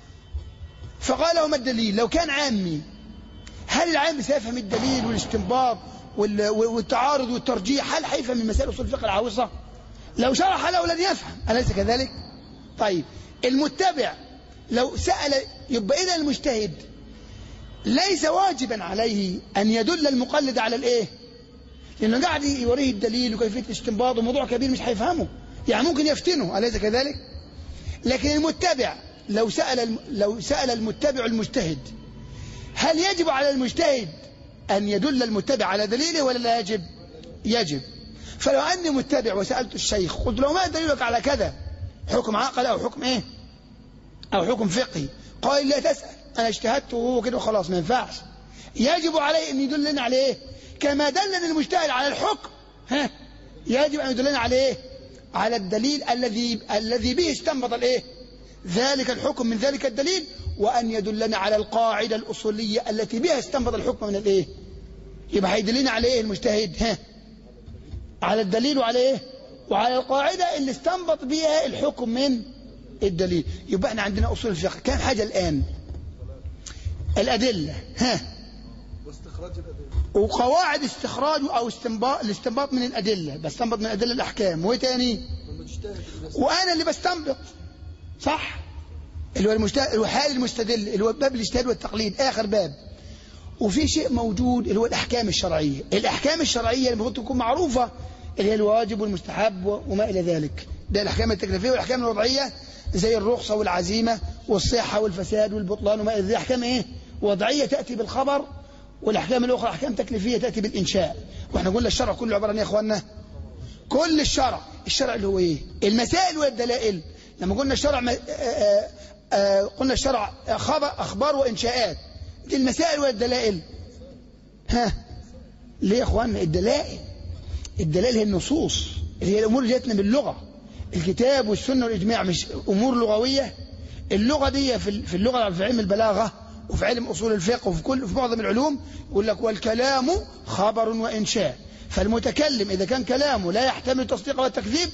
فقال له ما الدليل لو كان عامي هل العام سيفهم الدليل والاستنباط والتعارض والترجيح هل حيفهم من مسائل اصول الفقه العاوصه لو شرح له لن يفهم أليس كذلك طيب المتبع لو سأل يبقى إذا المجتهد ليس واجبا عليه أن يدل المقلد على الإيه لأنه قاعد يوريه الدليل وكيفية الاستنباط وموضوع كبير مش هيفهمه يعني ممكن يفتنه أليس كذلك لكن المتبع لو سأل لو سأل المتبع المجتهد هل يجب على المجتهد أن يدل المتبع على دليله ولا لا يجب يجب فلو أني متبع وسألت الشيخ قلت له ما دليلك على كذا حكم عقل أو حكم إيه أو حكم فقهي قال لا تسأل أنا اجتهدت وهو كده وخلاص ما ينفعش يجب عليه أن يدلنا على إيه كما دلنا المجتهد على الحكم ها يجب أن يدلنا على إيه على الدليل الذي الذي به استنبط الإيه ذلك الحكم من ذلك الدليل وأن يدلنا على القاعدة الأصولية التي بها استنبط الحكم من الإيه يبقى هيدلنا على إيه المجتهد ها على الدليل وعلى إيه وعلى القاعدة اللي استنبط بها الحكم من الدليل يبقى احنا عندنا أصول الفقه كم حاجة الآن الأدلة ها واستخراج الأدلة وقواعد استخراج أو استنباط الاستنباط من الأدلة بستنبط من الأدلة الأحكام وإيه تاني والمجتهد إذا وأنا اللي بستنبط صح اللي هو المجتهد اللي هو حال المستدل اللي هو باب الاجتهاد والتقليد آخر باب وفي شيء موجود اللي هو الأحكام الشرعية الأحكام الشرعية المفروض تكون معروفة اللي هي الواجب والمستحب وما إلى ذلك ده الأحكام التكليفية والأحكام الوضعية زي الرخصة والعزيمة والصحة والفساد والبطلان وما إلى ذلك أحكام إيه وضعية تأتي بالخبر والأحكام الأخرى أحكام تكليفية تأتي بالإنشاء وإحنا قلنا الشرع كله عبارة عن إيه يا إخواننا كل الشرع الشرع اللي هو إيه المسائل والدلائل لما قلنا الشرع ما- آه، آه، قلنا الشرع خبر أخبار وإنشاءات دي المسائل والدلائل ها ليه يا إخواننا الدلائل الدلائل هي النصوص اللي هي الأمور اللي جاتنا باللغة الكتاب والسنة والإجماع مش أمور لغوية اللغة دي في في اللغة في علم البلاغة وفي علم أصول الفقه وفي كل في معظم العلوم يقول لك والكلام خبر وإنشاء فالمتكلم إذا كان كلامه لا يحتمل التصديق والتكذيب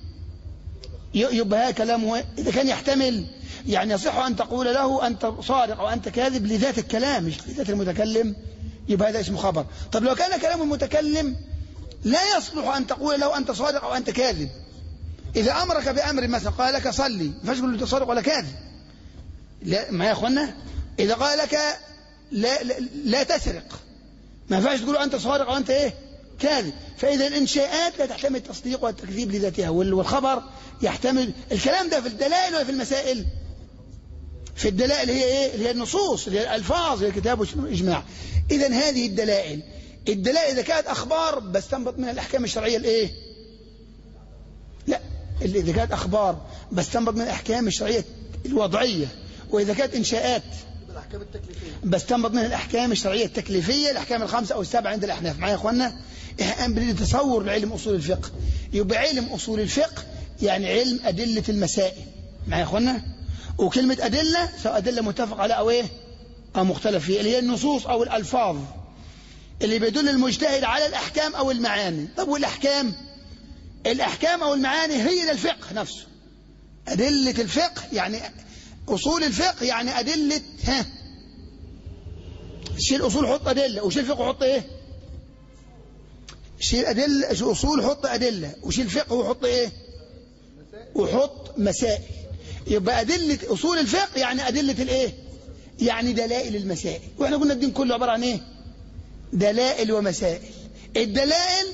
ي- يبقى هذا كلامه إذا كان يحتمل يعني يصح أن تقول له أنت صادق أو أنت كاذب لذات الكلام مش لذات المتكلم يبقى هذا اسمه خبر طب لو كان كلام المتكلم لا يصلح أن تقول له أنت صادق أو أنت كاذب إذا أمرك بأمر مثلا قال لك صلي ما ينفعش تقول له أنت صادق ولا كاذب لا ما يا أخوانا إذا قال لك لا, لا, لا تسرق ما ينفعش تقول له أنت صادق أو أنت إيه كاذب فإذا الإنشاءات لا تحتمل التصديق والتكذيب لذاتها وال- والخبر يحتمل الكلام ده في الدلائل ولا في المسائل في الدلائل هي ايه اللي هي النصوص اللي هي الالفاظ اللي هي الكتاب والاجماع اذا هذه الدلائل الدلائل اذا كانت اخبار بستنبط منها الاحكام الشرعيه الايه لا اللي اذا كانت اخبار بستنبط من الاحكام الشرعيه الوضعيه واذا كانت انشاءات يبقى الاحكام التكليفيه بستنبط من الاحكام الشرعيه التكليفيه الاحكام الخمسه او السبعه عند الاحناف معايا يا اخوانا احنا بنريد تصور لعلم اصول الفقه يبقى علم اصول الفقه يعني علم ادله المسائل معايا يا اخوانا وكلمه ادله سواء ادله متفق عليها او ايه او مختلف فيها اللي هي النصوص او الالفاظ اللي بيدل المجتهد على الاحكام او المعاني طب والاحكام الاحكام او المعاني هي ده الفقه نفسه ادله الفقه يعني اصول الفقه يعني ادله ها شيل اصول حط ادله وشيل فقه حط ايه شيل ادله شيل اصول حط ادله وشيل فقه وحط ايه وحط مسائل يبقى ادله اصول الفقه يعني ادله الايه يعني دلائل المسائل واحنا قلنا الدين كله عباره عن ايه دلائل ومسائل الدلائل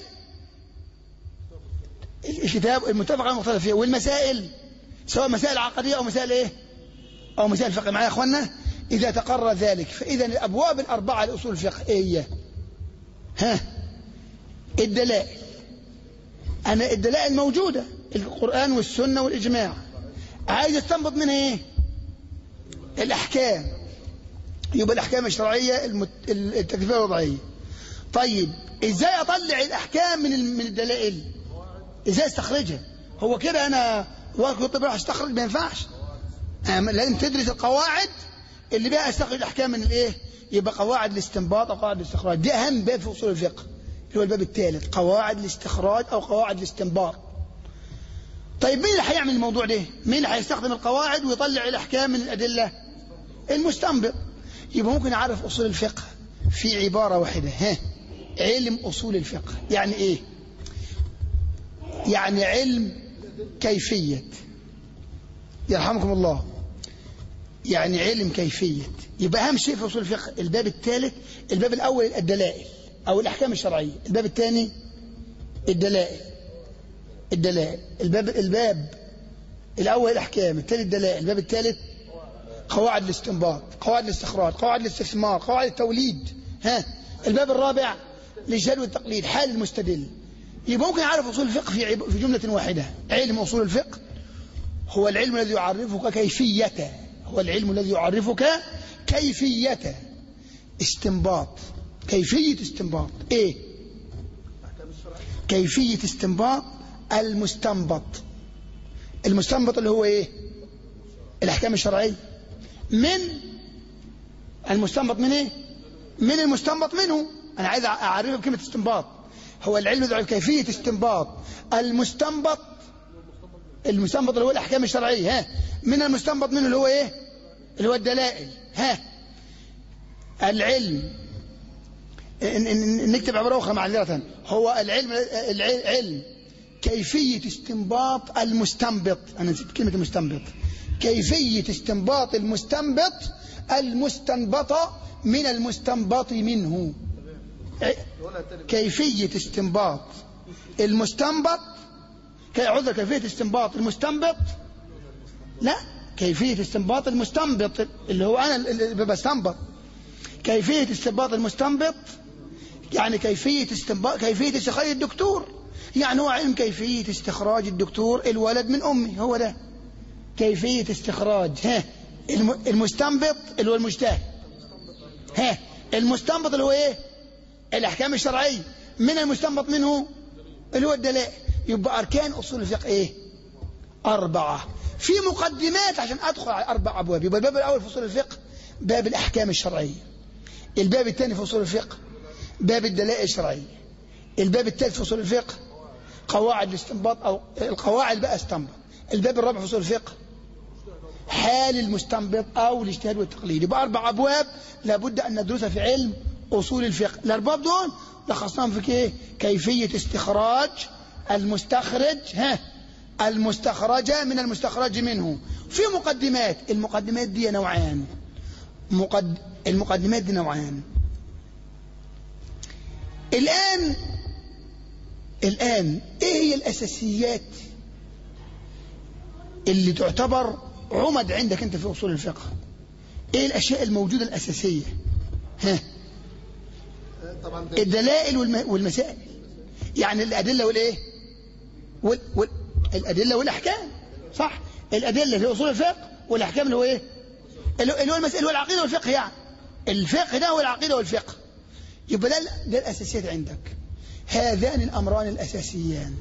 الكتاب المتفق على المختلف فيه والمسائل سواء مسائل عقديه او مسائل ايه او مسائل فقه معايا يا اخوانا اذا تقرر ذلك فاذا الابواب الاربعه لاصول الفقه ايه هي ها الدلائل انا الدلائل موجوده القران والسنه والاجماع عايز استنبط منها ايه الاحكام يبقى الاحكام الشرعيه المت... التكليفيه الوضعيه طيب ازاي اطلع الاحكام من ال- من الدلائل ازاي استخرجها هو كده انا وقت راح استخرج ما ينفعش أم- لازم تدرس القواعد اللي بها استخرج الاحكام من الايه يبقى قواعد الاستنباط او قواعد الاستخراج دي اهم باب في اصول الفقه اللي هو الباب الثالث قواعد الاستخراج او قواعد الاستنباط طيب مين اللي هيعمل الموضوع ده مين اللي هيستخدم القواعد ويطلع الاحكام من الادله المستنبط يبقى ممكن اعرف اصول الفقه في عباره واحده ها علم اصول الفقه يعني ايه يعني علم كيفيه يرحمكم الله يعني علم كيفيه يبقى اهم شيء في اصول الفقه الباب الثالث الباب الاول الدلائل او الاحكام الشرعيه الباب الثاني الدلائل الدلائل الباب الباب الاول الاحكام الثاني الدلائل الباب الثالث قواعد الاستنباط قواعد الاستخراج قواعد الاستثمار قواعد التوليد ها الباب الرابع الاجتهاد والتقليد حال المستدل يبقى ممكن اعرف اصول الفقه في عب- في جمله واحده علم اصول الفقه هو العلم الذي يعرفك كيفيته هو العلم الذي يعرفك كيفيته استنباط كيفيه استنباط ايه الاحكام الشرعيه كيفيه استنباط المستنبط المستنبط اللي هو ايه الاحكام الشرعيه من المستنبط من ايه من المستنبط منه انا عايز اعرفه بكلمه استنباط هو العلم ذو كيفيه استنباط المستنبط المستنبط اللي هو الاحكام الشرعيه ها من المستنبط منه اللي هو ايه اللي هو الدلائل ها العلم إن- إن- نكتب عباره اخرى معذره هو العلم العلم كيفيه استنباط المستنبط انا نسيت كلمه المستنبط كيفيه استنباط المستنبط المستنبط من المستنبط منه ع- ولا تاني كيفيه استنباط المستنبط كي عذر كيفيه استنباط المستنبط لا كيفيه استنباط المستنبط اللي هو انا اللي بستنبط كيفيه استنباط المستنبط يعني كيفيه استنباط كيفيه استخراج الدكتور يعني هو علم كيفيه استخراج الدكتور الولد من امه هو ده كيفيه استخراج ها الم- المستنبط اللي هو المجتهد ها المستنبط اللي هو ايه الاحكام الشرعيه من المستنبط منه اللي هو الدلائل يبقى اركان اصول الفقه ايه اربعه في مقدمات عشان ادخل على اربع ابواب يبقى الباب الاول في اصول الفقه باب الاحكام الشرعيه الباب الثاني في اصول الفقه باب الدلائل الشرعيه الباب الثالث في اصول الفقه قواعد الاستنباط او القواعد بقى استنبط الباب الرابع في اصول الفقه حال المستنبط او الاجتهاد والتقليد يبقى اربع ابواب لابد ان ندرسها في علم اصول الفقه الارباب دول لخصناهم في ايه كيفيه استخراج المستخرج ها المستخرجة من المستخرج منه في مقدمات المقدمات دي نوعان مقد... المقدمات دي نوعان الآن الآن إيه هي الأساسيات اللي تعتبر عمد عندك أنت في أصول الفقه إيه الأشياء الموجودة الأساسية ها آه، طبعا ده الدلائل والم- والمسائل يعني الأدلة والإيه وال... وال... الأدلة والأحكام صح الأدلة في أصول الفقه والأحكام اللي هو إيه اللي هو- اللي هو المسائل والعقيدة والفقه يعني الفقه ده هو العقيدة والفقه يبقى ده, ده الأساسيات عندك هذان الأمران الأساسيان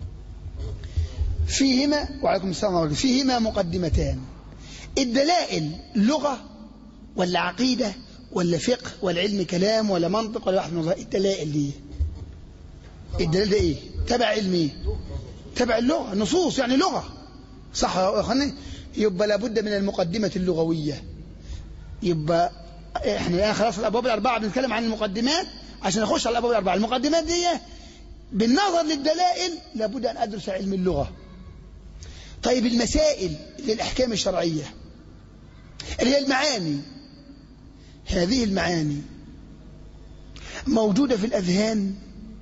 فيهما وعليكم السلام ورحمة الله فيهما مقدمتان الدلائل لغة ولا عقيدة ولا فقه ولا علم كلام ولا منطق ولا واحد من النظر الدلائل دي الدلائل ده ايه تبع علم ايه تبع اللغة نصوص يعني لغة صح يا اخواني يبقى لابد من المقدمة اللغوية يبقى احنا الان خلاص الابواب الاربعه بنتكلم عن المقدمات عشان نخش على الابواب الاربعه المقدمات دي بالنظر للدلائل لابد ان ادرس علم اللغه طيب المسائل للاحكام الشرعيه اللي هي المعاني هذه المعاني موجوده في الاذهان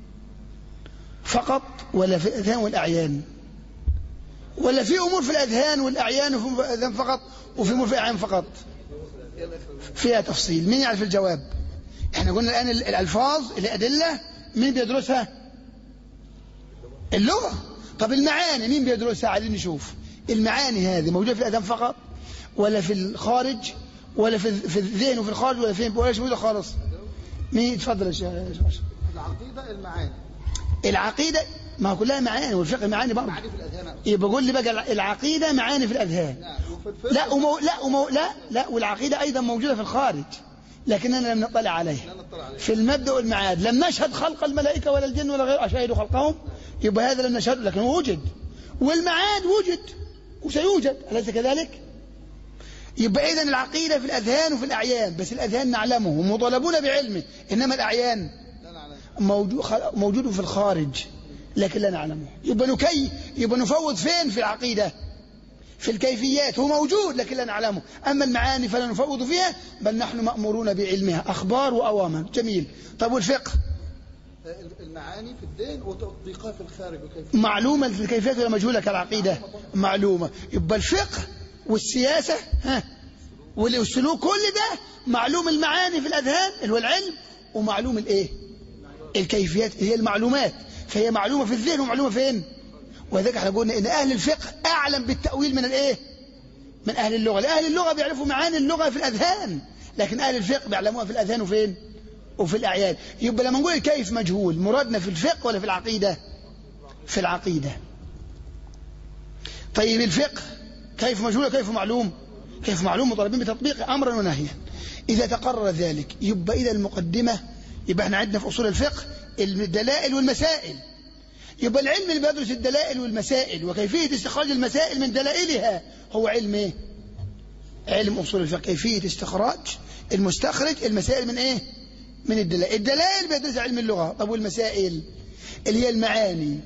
فقط ولا في الاذهان والاعيان ولا في امور في الاذهان والاعيان وفي الاذهان فقط وفي امور في الاعيان فقط فيها تفصيل مين يعرف الجواب احنا قلنا الآن ال- الألفاظ الأدلة مين بيدرسها اللغة طب المعاني مين بيدرسها عايزين نشوف المعاني هذه موجودة في الأذهان فقط ولا في الخارج ولا في في الذهن وفي الخارج ولا فين ولا مش موجودة خالص مين اتفضل يا شيخ يا شيخ أشرف. العقيدة المعاني العقيدة ما هو كلها معاني والفقه معاني برضه معاني في الأذهان يبقى قول لي بقى العقيدة معاني في الأذهان نعم وفي الفقه لا ومو لا ومو لا لا والعقيدة أيضا موجودة في الخارج لكننا لم نطلع عليها لا نطلع عليه في المبدأ والمعاد لم نشهد خلق الملائكة ولا الجن ولا غير أشاهدوا خلقهم يبقى هذا لم نشهد لكن هو وجد والمعاد وجد وسيوجد أليس كذلك يبقى إذن العقيدة في الأذهان وفي الأعيان بس الأذهان نعلمه ومطالبون بعلمه إنما الأعيان لا نعلم موجود خ- موجود في الخارج لكن لا نعلمه يبقى نكي يبقى نفوض فين في العقيدة في الكيفيات هو موجود لكن لا نعلمه أما المعاني فلا نفوض فيها بل نحن مأمورون بعلمها أخبار وأوامر جميل طب والفقه آه، المعاني في الدين وتطبيقها في الخارج وكيف معلومة الكيفيات ولا مجهولة كالعقيدة معلومة يبقى الفقه والسياسة ها والسلوك كل ده معلوم المعاني في الأذهان اللي هو العلم ومعلوم الايه الكيفيات هي المعلومات فهي معلومة في الذهن ومعلومة فين وذلك احنا قلنا ان اهل الفقه اعلم بالتأويل من الايه من اهل اللغة لأهل اللغة بيعرفوا معاني اللغة في الأذهان لكن اهل الفقه بيعلموها في الأذهان وفين وفي الأعيان يبقى لما نقول الكيف مجهول مرادنا في الفقه ولا في العقيدة في العقيدة طيب الفقه كيف مجهول وكيف معلوم كيف معلوم مطالبين بتطبيق أمرا ونهيا إذا تقرر ذلك يبقى إذا المقدمة يبقى احنا عندنا في أصول الفقه الدلائل والمسائل يبقى العلم اللي بيدرس الدلائل والمسائل وكيفية استخراج المسائل من دلائلها هو علم ايه علم أصول الفقه كيفية استخراج المستخرج المسائل من ايه من الدلائل الدلائل بيدرس علم اللغة طب والمسائل اللي هي المعاني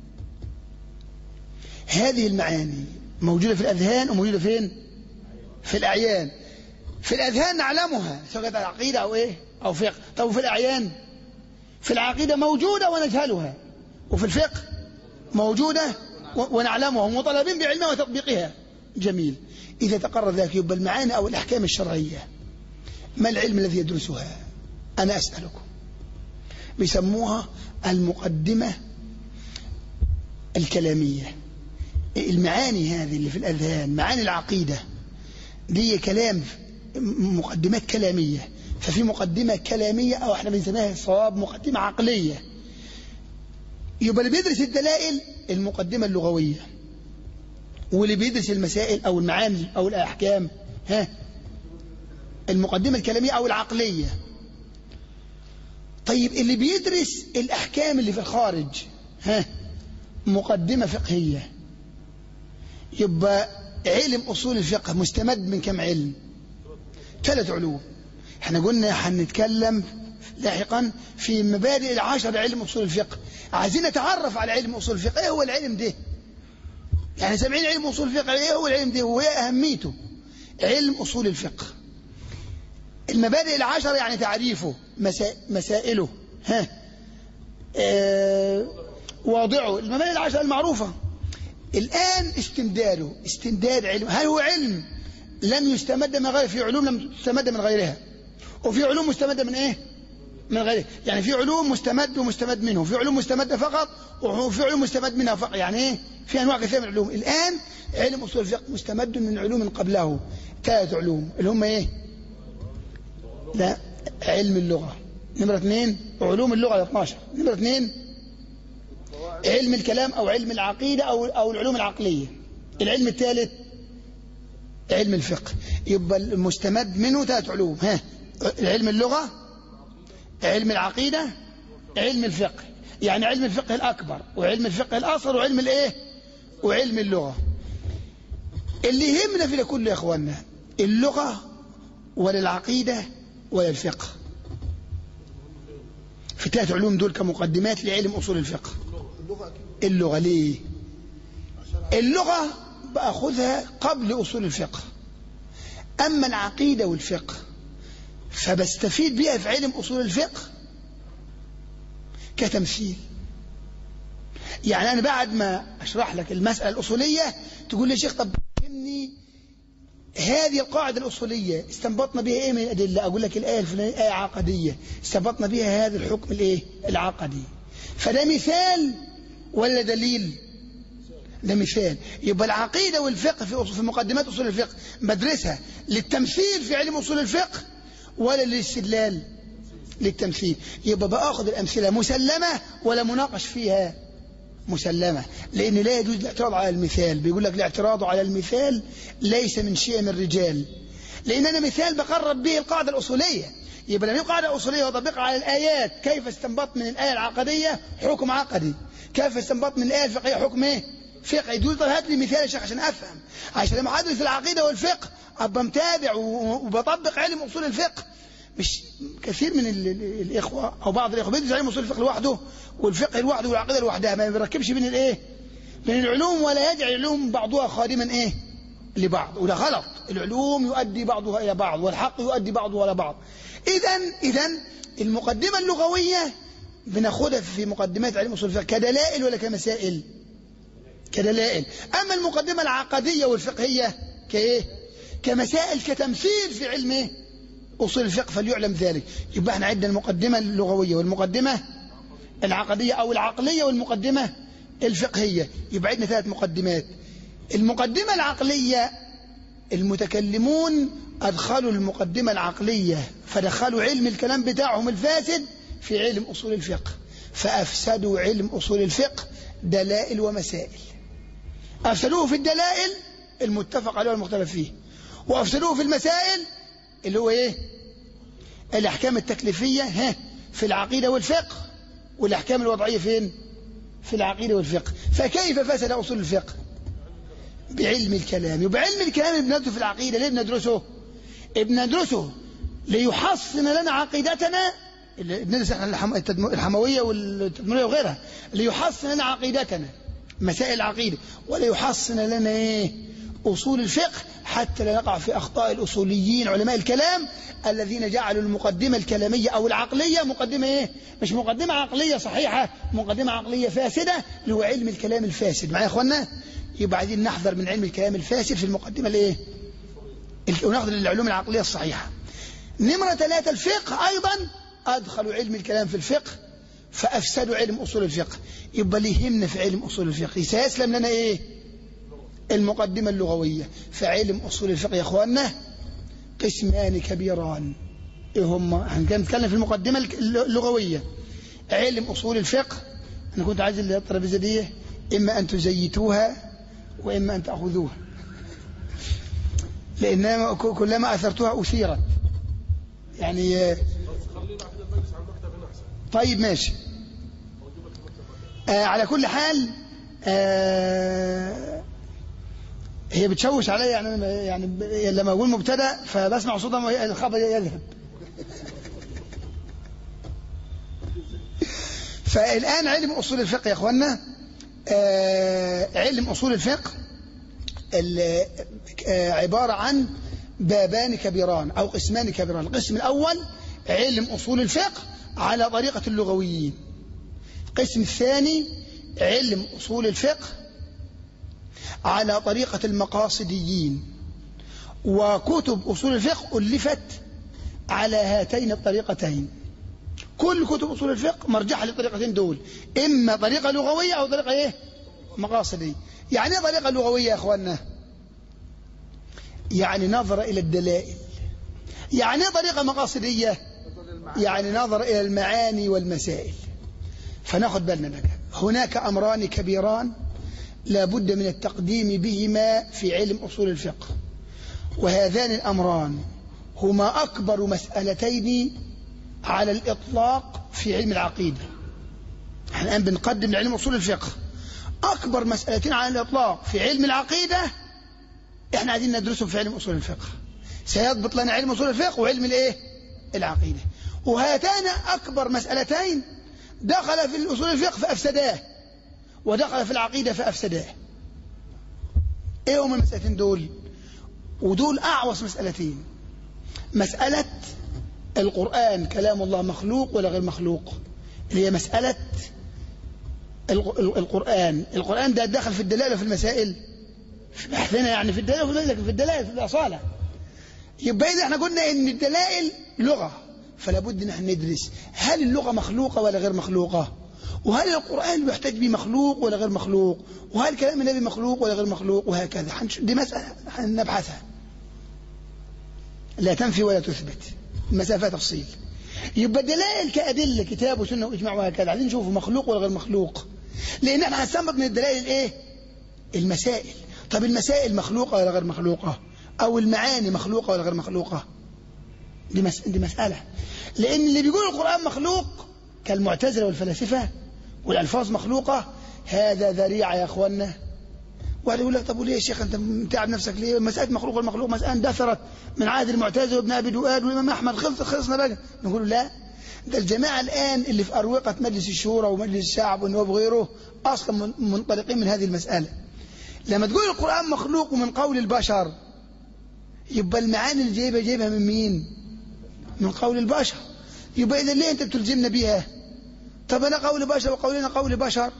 هذه المعاني موجودة في الأذهان وموجودة فين في الأعيان في الأذهان نعلمها سواء كانت عقيدة أو إيه أو فقه طب وفي الأعيان في العقيدة موجودة ونجهلها وفي الفقه موجودة و- ونعلمها ومطالبين بعلمها وتطبيقها جميل إذا تقرر ذلك يبقى المعاني أو الأحكام الشرعية ما العلم الذي يدرسها أنا أسألكم بيسموها المقدمة الكلامية المعاني هذه اللي في الأذهان معاني العقيدة دي كلام مقدمات كلامية ففي مقدمة كلامية أو احنا بنسميها الصواب مقدمة عقلية يبقى اللي بيدرس الدلائل المقدمة اللغوية واللي بيدرس المسائل أو المعاني أو الأحكام ها المقدمة الكلامية أو العقلية طيب اللي بيدرس الأحكام اللي في الخارج ها مقدمة فقهية يبقى علم أصول الفقه مستمد من كم علم ثلاث علوم احنا قلنا هنتكلم لاحقا في مبادئ العشر علم أصول الفقه عايزين نتعرف على علم أصول الفقه ايه هو العلم ده يعني سامعين علم أصول الفقه ايه هو العلم ده وهي أهميته علم أصول الفقه المبادئ العشر يعني تعريفه مسا... مسائله ها آه... واضعه المباني العشرة المعروفة الآن استمداده استمداد علم هل هو علم لم يستمد من غيره في علوم لم تستمد من غيرها وفي علوم مستمدة من ايه من غيره يعني في علوم مستمد ومستمد منه في علوم مستمدة فقط وفي علوم مستمد منها فقط يعني ايه في انواع كثيرة من العلوم الآن علم أصول الفقه مستمد من علوم قبله ثلاث علوم اللي هم ايه لا علم اللغة نمرة اثنين علوم اللغة ال 12 نمرة اثنين علم الكلام أو علم العقيدة أو أو العلوم العقلية العلم الثالث علم الفقه يبقى المستمد منه ثلاث علوم ها علم اللغة علم العقيدة علم الفقه يعني علم الفقه الأكبر وعلم الفقه الأصغر وعلم الإيه وعلم اللغة اللي يهمنا في ده كله يا إخواننا اللغة ولا العقيدة ولا الفقه في ثلاث علوم دول كمقدمات لعلم أصول الفقه اللغة أكيد اللغة ليه اللغة بأخذها قبل أصول الفقه أما العقيدة والفقه فبستفيد بها في علم أصول الفقه كتمثيل يعني أنا بعد ما أشرح لك المسألة الأصولية تقول لي يا شيخ طب فهمني هذه القاعدة الأصولية استنبطنا بها إيه من الأدلة أقول لك الآية الفلانية آية عقدية استنبطنا بها هذا الحكم الإيه العقدي فده مثال ولا دليل ده مثال يبقى العقيدة والفقه في أصول- في مقدمات أصول الفقه بدرسها للتمثيل في علم أصول الفقه ولا للاستدلال للتمثيل يبقى باخذ الأمثلة مسلمة ولا مناقش فيها مسلمة لأن لا يجوز الاعتراض على المثال بيقول لك الاعتراض على المثال ليس من شيء من الرجال لأن أنا مثال بقرب به القاعدة الأصولية يبقى لما قاعدة أصولية وطبقها على الآيات كيف استنبط من الآية العقدية حكم عقدي كيف استنبط من الآية الفقهية حكم إيه فقهي تقول طب هات لي مثال يا شيخ عشان أفهم عشان لما أدرس العقيدة والفقه أبقى متابع و- وبطبق علم أصول الفقه مش كثير من ال- ال- الإخوة أو بعض الإخوة بيدرس علم أصول الفقه لوحده والفقه لوحده والعقيدة لوحدها ما بيركبش بين الإيه بين العلوم ولا يجعل العلوم بعضها خادما إيه لبعض وده غلط العلوم يؤدي بعضها إلى بعض والحق يؤدي بعضه إلى بعض إذا إذا المقدمة اللغوية بناخدها في مقدمات علم أصول الفقه كدلائل ولا كمسائل كدلائل أما المقدمة العقدية والفقهية كإيه كمسائل كتمثيل في علم إيه؟ أصول الفقه فليعلم ذلك يبقى احنا عندنا المقدمة اللغوية والمقدمة العقدية أو العقلية والمقدمة الفقهية يبقى عندنا ثلاث مقدمات المقدمة العقلية المتكلمون أدخلوا المقدمة العقلية فدخلوا علم الكلام بتاعهم الفاسد في علم أصول الفقه فأفسدوا علم أصول الفقه دلائل ومسائل أفسدوه في الدلائل المتفق عليه والمختلف فيه وأفسدوه في المسائل اللي هو إيه الأحكام التكليفية ها في العقيدة والفقه والأحكام الوضعية فين في العقيدة والفقه فكيف فسد أصول الفقه بعلم الكلام يبقى علم الكلام اللي بندرسه في العقيدة ليه بندرسه بندرسه ليحصن لنا عقيدتنا اللي بندرس احنا الحم- التدم- الحموية والتدمرية وغيرها ليحصن لنا عقيدتنا مسائل العقيدة وليحصن لنا ايه أصول الفقه حتى لا نقع في أخطاء الأصوليين علماء الكلام الذين جعلوا المقدمة الكلامية أو العقلية مقدمة إيه؟ مش مقدمة عقلية صحيحة مقدمة عقلية فاسدة اللي هو علم الكلام الفاسد معايا يا إخوانا؟ يبقى عايزين نحذر من علم الكلام الفاسد في المقدمة الإيه؟ الك- ونحذر العلوم العقلية الصحيحة نمرة ثلاثة الفقه أيضا أدخلوا علم الكلام في الفقه فأفسدوا علم أصول الفقه يبقى اللي يهمنا في علم أصول الفقه سيسلم لنا إيه المقدمة اللغوية فعلم أصول الفقه يا أخواننا قسمان كبيران إيه هم هنتكلم في المقدمة الك- اللغوية علم أصول الفقه أنا كنت عايز الترابيزة دي إما أن تزيتوها وإما أن تأخذوها لأن كلما أثرتها أثيرت يعني آه، طيب ماشي آه على كل حال آه هي بتشوش عليا يعني أنا يعني ب- لما اقول مبتدا فبسمع صوتها الخبر يذهب فالان علم اصول الفقه يا اخوانا آه علم اصول الفقه ال- آه، عباره عن بابان كبيران او قسمان كبيران القسم الاول علم اصول الفقه على طريقه اللغويين القسم الثاني علم أصول الفقه على طريقة المقاصديين وكتب أصول الفقه ألفت على هاتين الطريقتين كل كتب أصول الفقه مرجعها للطريقتين دول إما طريقة لغوية أو طريقة إيه مقاصدية يعني إيه طريقة لغوية يا أخوانا يعني نظر إلى الدلائل يعني إيه طريقة مقاصدية يعني نظر إلى المعاني والمسائل فناخذ بالنا لك هناك أمران كبيران لا بد من التقديم بهما في علم أصول الفقه وهذان الأمران هما أكبر مسألتين على الإطلاق في علم العقيدة احنا الآن بنقدم لعلم أصول الفقه أكبر مسألتين على الإطلاق في علم العقيدة احنا عايزين ندرسهم في علم أصول الفقه سيضبط لنا علم أصول الفقه وعلم الإيه؟ العقيدة وهاتان أكبر مسألتين دخل في الأصول الفقه فأفسداه ودخل في العقيدة فأفسداه ايه هم المسألتين دول ودول أعوص مسألتين مسألة القرآن كلام الله مخلوق ولا غير مخلوق اللي هي مسألة القرآن القرآن ده دخل في الدلالة في المسائل في بحثنا يعني في الدلالة في المسائل في الدلالة في الأصالة يبقى إذا احنا قلنا إن الدلائل لغة فلا بد ان احنا ندرس هل اللغة مخلوقة ولا غير مخلوقة وهل القرآن يحتاج به مخلوق ولا غير مخلوق وهل كلام النبي مخلوق ولا غير مخلوق وهكذا دي مسألة نبحثها لا تنفي ولا تثبت مسافة تفصيل يبقى دلائل كأدلة كتاب وسنة وإجماع وهكذا عايزين نشوفه مخلوق ولا غير مخلوق لأن احنا هنستنبط من الدلائل الايه المسائل طب المسائل مخلوقة ولا غير مخلوقة أو المعاني مخلوقة ولا غير مخلوقة دي, مس... دي مسألة لأن اللي بيقول القرآن مخلوق كالمعتزلة والفلاسفة والألفاظ مخلوقة هذا ذريعة يا أخوانا واحد يقول لك طب وليه يا شيخ أنت متعب نفسك ليه مسألة مخلوق والمخلوق مسألة اندثرت من عهد المعتزلة وابن أبي دؤاد والإمام أحمد خلصت خلصنا بقى نقول لا ده الجماعة الآن اللي في أروقة مجلس الشورى ومجلس الشعب والنواب وغيره أصلا منطلقين من هذه المسألة لما تقول القرآن مخلوق من قول البشر يبقى المعاني اللي جايبها جايبها من مين من قول البشر يبقى إذا ليه أنت بتلزمنا بها طب أنا قول بشر وقولنا قول بشر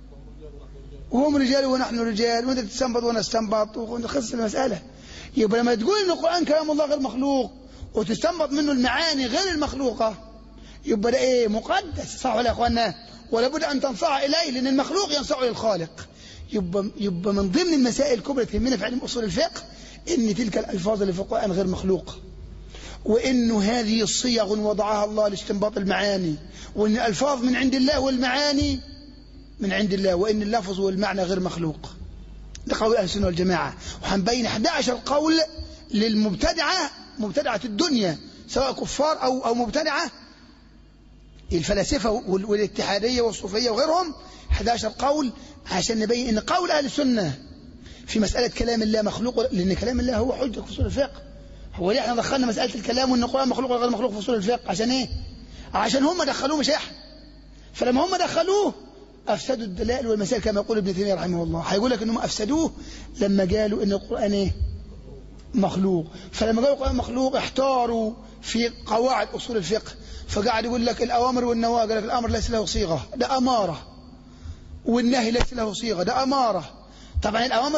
وهم رجال ونحن رجال وانت تستنبط وانا استنبط ونخص المسألة يبقى لما تقول ان القرآن كلام الله غير مخلوق وتستنبط منه المعاني غير المخلوقة يبقى ده ايه مقدس صح ولا يا اخوانا ولا بد ان تنصاع اليه لان المخلوق ينصاع للخالق يبقى يبقى من ضمن المسائل الكبرى تهمنا في علم اصول الفقه ان تلك الالفاظ اللي في القرآن غير مخلوقه وانه هذه صيغ وضعها الله لاستنباط المعاني وان الالفاظ من عند الله والمعاني من عند الله وان اللفظ والمعنى غير مخلوق ده قول اهل السنه والجماعه وهنبين 11 قول للمبتدعه مبتدعه الدنيا سواء كفار او او مبتدعه الفلاسفه والاتحاديه والصوفيه وغيرهم 11 قول عشان نبين ان قول اهل السنه في مساله كلام الله مخلوق لان كلام الله هو حجه في اصول الفقه هو ليه احنا دخلنا مسألة الكلام وان القرآن مخلوق ولا غير مخلوق في اصول الفقه عشان ايه عشان هم دخلوه مش احنا فلما هم دخلوه افسدوا الدلائل والمسائل كما يقول ابن تيمية رحمه الله هيقول لك انهم افسدوه لما قالوا ان القرآن ايه مخلوق فلما قالوا القرآن مخلوق احتاروا في قواعد اصول الفقه فقعد يقول لك الاوامر والنواهي قال لك الامر ليس له صيغه ده اماره والنهي ليس له صيغه ده اماره طبعا الاوامر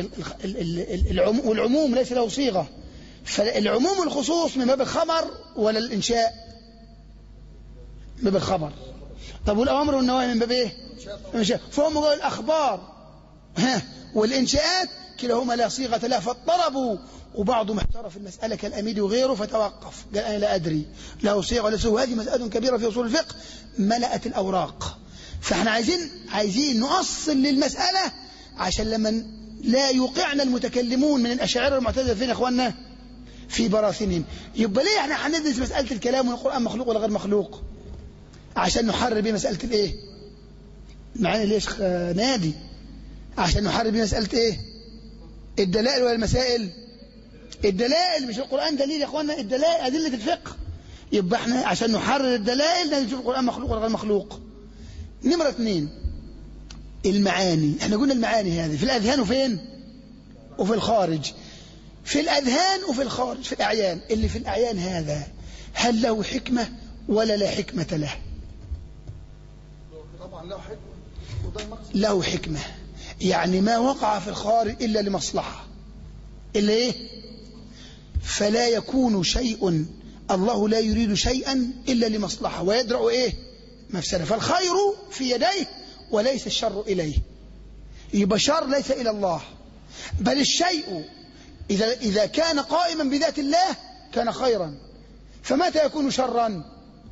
والعموم ليس له صيغه فالعموم والخصوص من باب الخبر ولا الإنشاء من باب الخبر طب والأوامر والنواهي من باب إيه إنشاء فهم قالوا الأخبار ها والإنشاءات كلاهما لا صيغة لا فاضطربوا وبعضهم احتار في المسألة كالأميد وغيره فتوقف قال أنا لا أدري له صيغة ولا سوى هذه مسألة كبيرة في أصول الفقه ملأت الأوراق فاحنا عايزين عايزين نؤصل للمسألة عشان لما لا يوقعنا المتكلمون من الأشاعرة والمعتزلة فين يا إخواننا في براثنهم يبقى ليه احنا هندرس مسألة الكلام والقرآن مخلوق ولا غير مخلوق عشان نحرر بيه مسألة الايه معانا ليش نادي عشان نحرر بيه مسألة ايه الدلائل والمسائل الدلائل مش القرآن دليل يا اخوانا الدلائل أدلة الفقه يبقى احنا عشان نحرر الدلائل لازم نشوف القرآن مخلوق ولا غير مخلوق نمرة اثنين المعاني احنا قلنا المعاني هذه في الأذهان وفين وفي الخارج في الأذهان وفي الخارج في الأعيان اللي في الأعيان هذا هل له حكمة ولا لا حكمة له طبعا له حكمة وده المقصد له حكمة يعني ما وقع في الخارج إلا لمصلحة إلا إيه فلا يكون شيء الله لا يريد شيئا إلا لمصلحة ويدرأ إيه مفسدة فالخير في يديه وليس الشر إليه يبقى شر ليس إلى الله بل الشيء إذا, إذا كان قائما بذات الله كان خيرا فمتى يكون شرا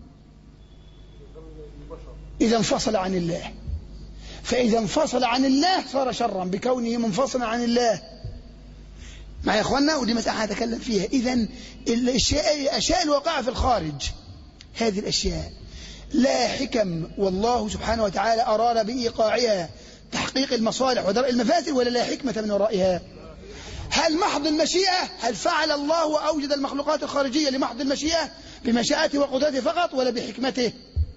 إذا انفصل عن الله فإذا انفصل عن الله صار شرا بكونه منفصلا عن الله مع يا اخوانا ودي مسألة هتكلم فيها إذا الأشياء الأشياء الواقعة في الخارج هذه الأشياء لا حكم والله سبحانه وتعالى أراد بإيقاعها تحقيق المصالح ودرء المفاسد ولا لا حكمة من ورائها هل محض المشيئة هل فعل الله وأوجد المخلوقات الخارجية لمحض المشيئة بمشيئته وقدرته فقط ولا بحكمته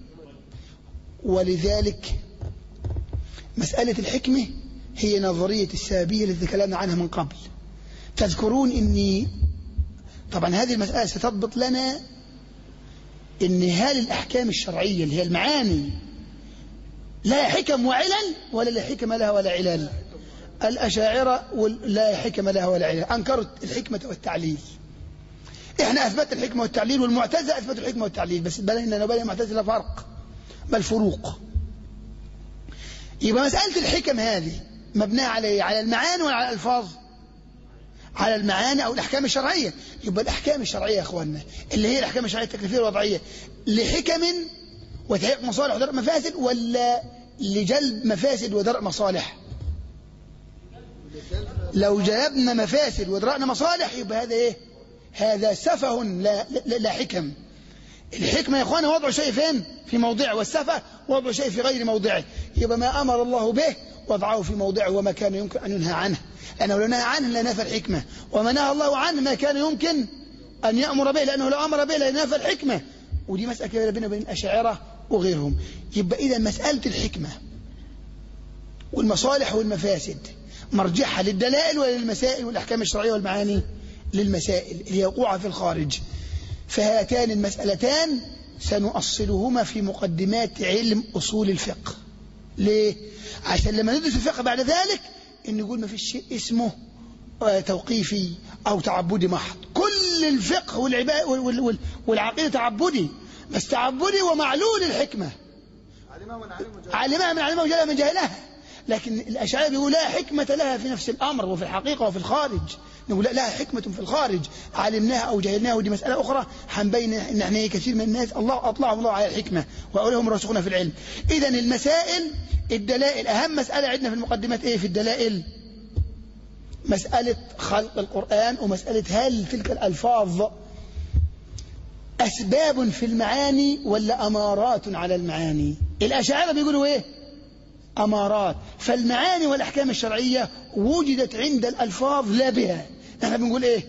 ولذلك مسألة الحكمة هي نظرية السابية التي تكلمنا عنها من قبل تذكرون أني طبعا هذه المسألة ستضبط لنا أن هل الأحكام الشرعية اللي هي المعاني لا حكم وعلل ولا لا حكم لها ولا علل الأشاعرة لا حكم لها ولا علل أنكروا الحكمة والتعليل إحنا أثبت الحكمة والتعليل والمعتزلة أثبتوا الحكمة والتعليل بس بيننا وبين المعتزلة فرق بل فروق يبقى مسألة الحكم هذه مبنية على على المعاني ولا على الألفاظ على المعاني أو الأحكام الشرعية يبقى الأحكام الشرعية يا أخواننا اللي هي الأحكام الشرعية التكليفية الوضعية لحكم وتحقيق مصالح ودرء مفاسد ولا لجلب مفاسد ودرء مصالح لو جلبنا مفاسد ودرأنا مصالح يبقى هذا ايه هذا سفه لا, لا, لا حكم الحكمة يا اخوانا وضع شيء فين في موضعه والسفه وضع شيء في غير موضعه يبقى ما أمر الله به وضعه في موضعه وما كان يمكن أن ينهى عنه لأنه لو نهى عنه لنفى الحكمة وما نهى الله عنه ما كان يمكن أن يأمر به لأنه لو أمر به لنفى الحكمة ودي مسألة كبيرة بيننا وبين الأشاعرة وغيرهم يبقى إذا مسألة الحكمة والمصالح والمفاسد مرجعها للدلائل ولا للمسائل والأحكام الشرعية والمعاني للمسائل اللي وقوعها في الخارج فهاتان المسألتان سنؤصلهما في مقدمات علم أصول الفقه ليه؟ عشان لما ندرس الفقه بعد ذلك إن نقول ما فيش شيء اسمه توقيفي أو تعبدي محض كل الفقه والعباء والعقيدة تعبدي بس تعبدي ومعلول الحكمة علمها من علم وجهل علمها من علمها وجهلها من جهلها لكن الأشاعرة بيقول لا حكمة لها في نفس الأمر وفي الحقيقة وفي الخارج نقول لا لها حكمة في الخارج علمناها أو جهلناها ودي مسألة أخرى حنبين إن احنا كثير من الناس الله أطلعهم الله على الحكمة وأولهم راسخون في العلم إذا المسائل الدلائل أهم مسألة عندنا في المقدمات إيه في الدلائل مسألة خلق القرآن ومسألة هل تلك الألفاظ أسباب في المعاني ولا أمارات على المعاني الأشاعرة بيقولوا إيه أمارات فالمعاني والأحكام الشرعية وجدت عند الألفاظ لا بها نحن بنقول إيه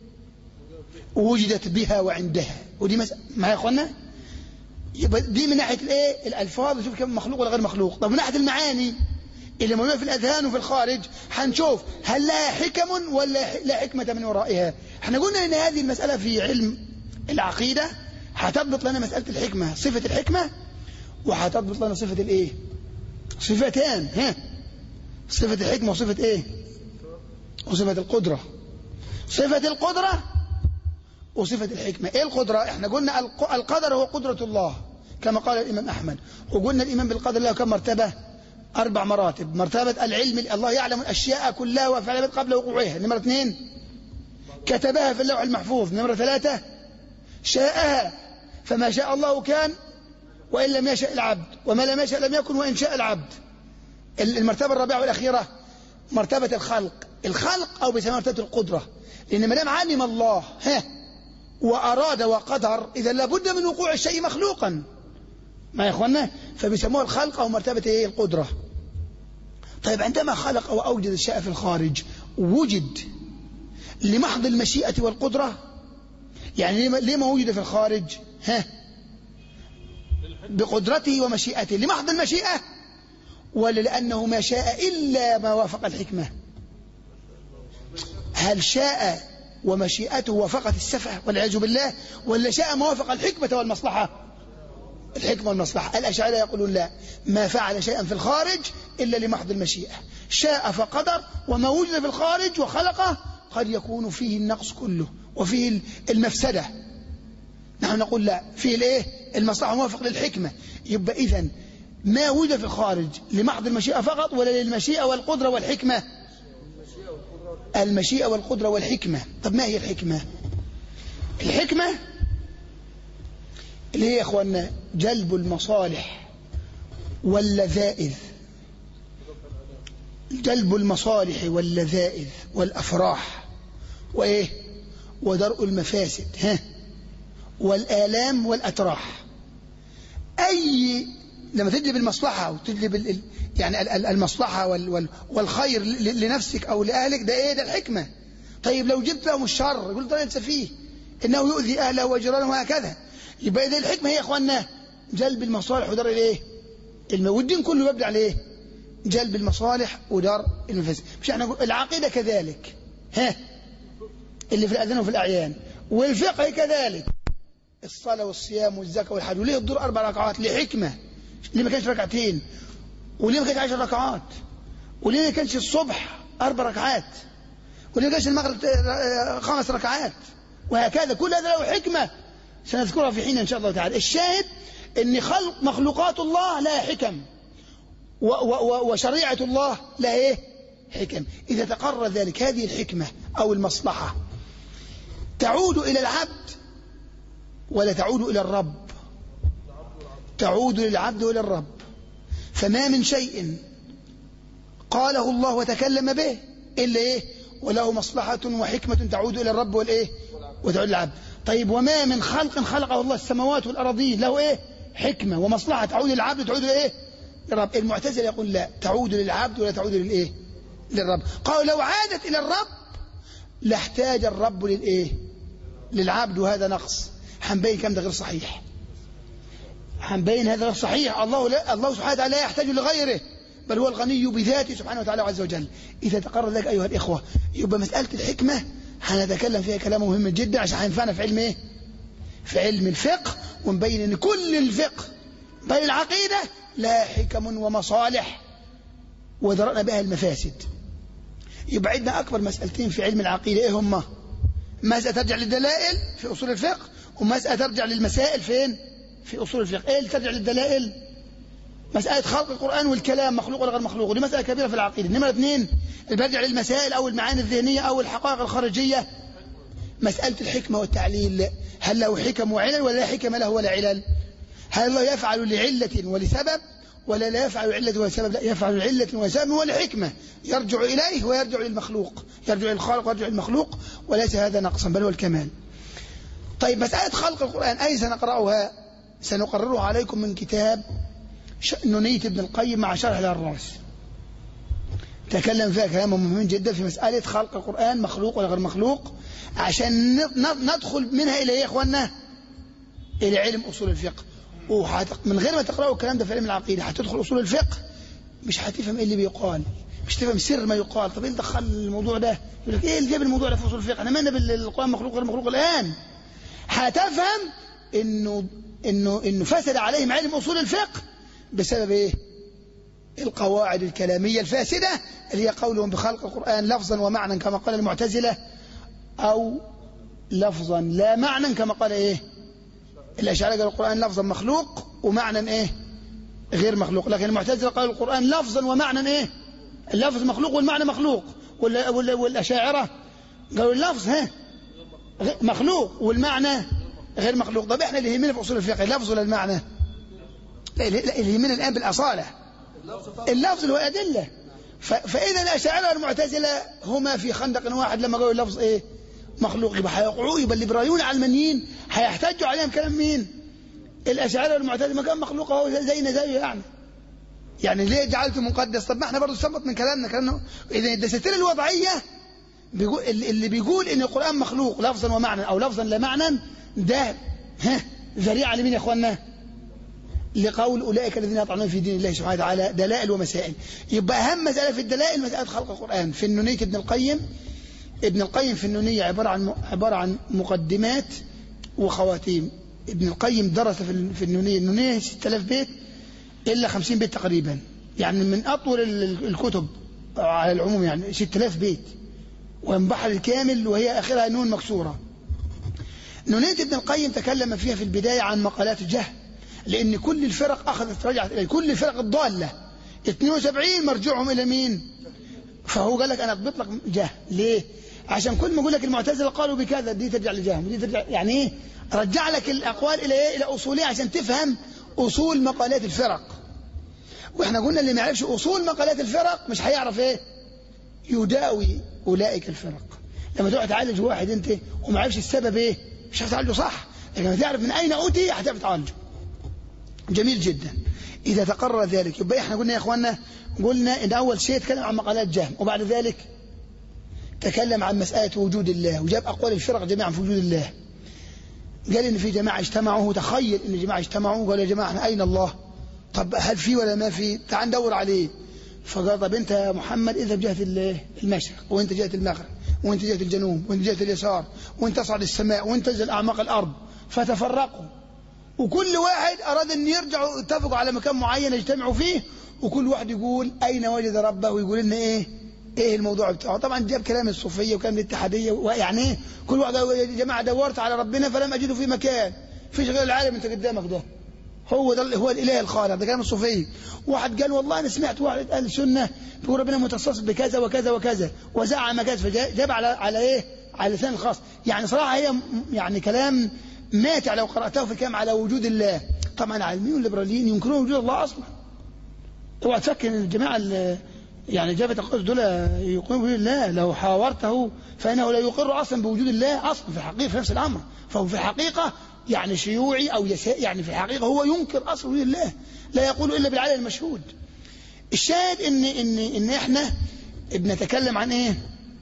وجدت بها وعندها ودي مسألة معايا يا أخوانا يبقى دي من ناحية الإيه الألفاظ نشوف كم مخلوق ولا غير مخلوق طب من ناحية المعاني اللي موجودة في الأذهان وفي الخارج هنشوف هل لها حكم ولا لا حكمة من ورائها احنا قلنا ان هذه المسألة في علم العقيدة هتضبط لنا مسألة الحكمة صفة الحكمة وهتضبط لنا صفة الايه صفتان ها صفة الحكمة وصفة ايه وصفة القدرة صفة القدرة وصفة الحكمة ايه القدرة احنا قلنا القدر هو قدرة الله كما قال الإمام أحمد وقلنا الإيمان بالقدر له كم مرتبة أربع مراتب مرتبة العلم الله يعلم الأشياء كلها وفعل قبل وقوعها نمرة اثنين كتبها في اللوح المحفوظ نمرة ثلاثة شاءها فما شاء الله كان وإن لم يشاء العبد وما لم يشاء لم يكن وإن شاء العبد المرتبة الرابعة والأخيرة مرتبة الخلق الخلق أو بيسموها مرتبة القدرة لأن ما دام علم الله ها وأراد وقدر إذا لابد من وقوع الشيء مخلوقا ما يا إخوانا فبيسموها الخلق أو مرتبة إيه القدرة طيب عندما خلق وأوجد الشيء في الخارج وجد لمحض المشيئة والقدرة يعني ليه ما وجد في الخارج ها بقدرته ومشيئته لمحض المشيئة ولا لأنه ما شاء إلا ما وافق الحكمة هل شاء ومشيئته وافقت السفة والعياذ بالله ولا شاء ما وافق الحكمة والمصلحة الحكمة والمصلحة الأشاعرة يقولون لا ما فعل شيئا في الخارج إلا لمحض المشيئة شاء فقدر وما وجد في الخارج وخلقه قد يكون فيه النقص كله وفيه المفسدة نحن نقول لا فيه الايه المصلحة موافق للحكمة يبقى إذا ما وجد في الخارج لمحض المشيئة فقط ولا للمشيئة والقدرة والحكمة المشيئة والقدرة والحكمة طب ما هي الحكمة الحكمة اللي هي يا اخوانا جلب المصالح واللذائذ جلب المصالح واللذائذ والافراح وايه ودرء المفاسد ها والآلام والأتراح أي لما تجلب المصلحة وتجلب ال- ال- يعني ال- ال- المصلحة وال- وال- والخير ل- لنفسك أو لأهلك ده إيه ده الحكمة طيب لو جبت لهم الشر يقول ده ينسى فيه إنه يؤذي أهله وجيرانه وهكذا يبقى إذا الحكمة هي يا إخواننا جلب المصالح ودار الإيه الم- والدين كله يبدأ على إيه جلب المصالح ودار المفاسد مش احنا نقول العقيدة كذلك ها اللي في الأذان وفي الأعيان والفقه كذلك الصلاة والصيام والزكاة والحج وليه الدور أربع ركعات لحكمة ليه ما كانش ركعتين وليه ما كانش عشر ركعات وليه ما كانش الصبح أربع ركعات وليه ما كانش المغرب آه، خمس ركعات وهكذا كل هذا له حكمة سنذكرها في حين إن شاء الله تعالى الشاهد أن خلق مخلوقات الله لها حكم و- و- و- وشريعة الله لها إيه حكم إذا تقرر ذلك هذه الحكمة أو المصلحة تعود إلى العبد ولا تعود إلى الرب تعود للعبد وإلى الرب فما من شيء قاله الله وتكلم به إلا إيه وله مصلحة وحكمة تعود إلى الرب والإيه وتعود للعبد طيب وما من خلق خلقه الله السماوات والأراضين له إيه حكمة ومصلحة تعود للعبد تعود لإيه للرب المعتزله يقول لا تعود للعبد ولا تعود للإيه للرب قالوا لو عادت إلى الرب لاحتاج الرب للإيه للعبد وهذا نقص حنبين كم ده غير صحيح حنبين هذا غير صحيح الله لا الله سبحانه وتعالى لا يحتاج لغيره بل هو الغني بذاته سبحانه وتعالى عز وجل إذا تقرر ذلك أيها الإخوة يبقى مسألة الحكمة هنتكلم فيها كلام مهم جدا عشان هينفعنا في علم إيه؟ في علم الفقه ونبين أن كل الفقه بل العقيدة لها حكم ومصالح ودرأنا بها المفاسد يبقى عندنا أكبر مسألتين في علم العقيدة إيه هما؟ مسألة ترجع للدلائل في أصول الفقه ومسألة ترجع للمسائل فين؟ في أصول الفقه إيه اللي ترجع للدلائل؟ مسألة خلق القرآن والكلام مخلوق ولا غير مخلوق ودي مسألة كبيرة في العقيدة إنما الاثنين اللي بيرجع للمسائل أو المعاني الذهنية أو الحقائق الخارجية مسألة الحكمة والتعليل هل له حكم وعلل ولا لا حكم له ولا علل هل الله يفعل لعلة ولسبب ولا لا يفعل علة وسبب لا يفعل علة وسبب ولحكمة يرجع إليه ويرجع للمخلوق يرجع للخالق ويرجع للمخلوق وليس هذا نقصا بل هو الكمال طيب مسألة خلق القرآن أي سنقرأها سنقررها عليكم من كتاب نونية ابن القيم مع شرح الراس تكلم فيها كلام مهم جدا في مسألة خلق القرآن مخلوق ولا غير مخلوق عشان ندخل منها إلى إيه يا إخواننا إلى علم أصول الفقه ومن غير ما تقرأوا الكلام ده في علم العقيدة هتدخل أصول الفقه مش هتفهم إيه اللي بيقال مش تفهم سر ما يقال طب إيه اللي دخل الموضوع ده يقول لك إيه اللي جاب الموضوع ده في أصول الفقه أنا مالنا بالقرآن مخلوق غير مخلوق الآن هتفهم إنه إنه إنه فسد عليهم علم أصول الفقه بسبب إيه القواعد الكلامية الفاسدة اللي هي قولهم بخلق القرآن لفظا ومعنى كما قال المعتزلة أو لفظا لا معنى كما قال إيه الأشاعرة قالوا القرآن لفظا مخلوق ومعنى إيه غير مخلوق لكن المعتزلة قالوا القرآن لفظا ومعنى إيه اللفظ مخلوق والمعنى مخلوق والأشاعرة قالوا اللفظ ها مخلوق والمعنى غير مخلوق طب احنا اللي يهمنا في اصول الفقه اللفظ ولا المعنى لا اللي يهمنا الان بالاصاله اللفظ اللي هو ادله فاذا الاشاعره والمعتزله هما في خندق واحد لما قالوا اللفظ ايه مخلوق يبقى هيقعوا يبقى الليبراليون علمانيين هيحتجوا عليهم كلام مين الاشاعره والمعتزله ما كان مخلوق اهو زينا زيه يعني يعني ليه جعلته مقدس طب ما احنا برضه نثبت من كلامنا كلامنا اذا الدساتير الوضعيه بيقول اللي بيقول ان القران مخلوق لفظا ومعنى او لفظا لا معنى ده ها ذريعه لمين يا اخوانا لقول اولئك الذين يطعنون في دين الله سبحانه وتعالى دلائل ومسائل يبقى اهم مساله في الدلائل مساله خلق القران في النونيه ابن القيم ابن القيم في النونيه عباره عن عباره عن مقدمات وخواتيم ابن القيم درس في ال- في النونية النونية 6000 بيت إلا 50 بيت تقريبا يعني من أطول ال- الكتب على العموم يعني 6000 بيت وانبحر الكامل وهي آخرها نون مكسورة نونية ابن القيم تكلم فيها في البداية عن مقالات الجهل لأن كل الفرق أخذت رجعت إليه كل الفرق الضالة 72 مرجعهم إلى مين فهو قال لك أنا أضبط لك جهل ليه عشان كل ما يقول لك المعتزلة قالوا بكذا دي ترجع لجهم دي ترجع يعني إيه رجع لك الأقوال إلى إيه إلى أصولها عشان تفهم أصول مقالات الفرق واحنا قلنا اللي ما يعرفش أصول مقالات الفرق مش هيعرف إيه يداوي أولئك الفرق لما تقعد تعالج واحد أنت وما عرفش السبب إيه مش هتعالجه صح لكن لما تعرف من أين أوتي هتعرف تعالجه جميل جدا إذا تقرر ذلك يبقى إحنا قلنا يا إخواننا قلنا إن أول شيء تكلم عن مقالات جهم وبعد ذلك تكلم عن مسألة وجود الله وجاب أقوال الفرق جميعا في وجود الله قال إن في جماعة اجتمعوا تخيل إن جماعة اجتمعوا قال يا جماعة إحنا أين الله طب هل في ولا ما في تعال ندور عليه فقال طب أنت يا محمد اذهب جهة ال- المشرق وأنت جهة المغرب وأنت جهة الجنوب وأنت جهة اليسار وأنت تصعد السماء وأنت تنزل أعماق الأرض فتفرقوا وكل واحد أراد أن يرجعوا اتفقوا على مكان معين يجتمعوا فيه وكل واحد يقول أين وجد ربه ويقول لنا إيه إيه الموضوع بتاعه طبعا جاب كلام الصوفية وكلام الاتحادية ويعني إيه كل واحد قال يا جماعة دورت على ربنا فلم أجده في مكان فيش غير العالم أنت قدامك ده هو ده هو الاله الخالق ده كلام الصوفيه واحد قال والله انا سمعت واحد قال السنه بيقول ربنا متصص بكذا وكذا وكذا وزعم كذا فجاب على على ايه على لسان الخاص يعني صراحه هي م- يعني كلام ماتع لو قراته في الكلام على وجود الله طبعا العلميون الليبراليين ينكرون وجود الله اصلا اوعى تفكر ان الجماعه اللي يعني جابت القدس دول يقيموا بوجود الله لو حاورته فانه لا يقر اصلا بوجود الله اصلا في الحقيقه في نفس الامر فهو في الحقيقه يعني شيوعي او يسائي يعني في الحقيقه هو ينكر اصل وجود الله لا يقول الا بالعلم المشهود الشاهد ان ان ان احنا بنتكلم عن ايه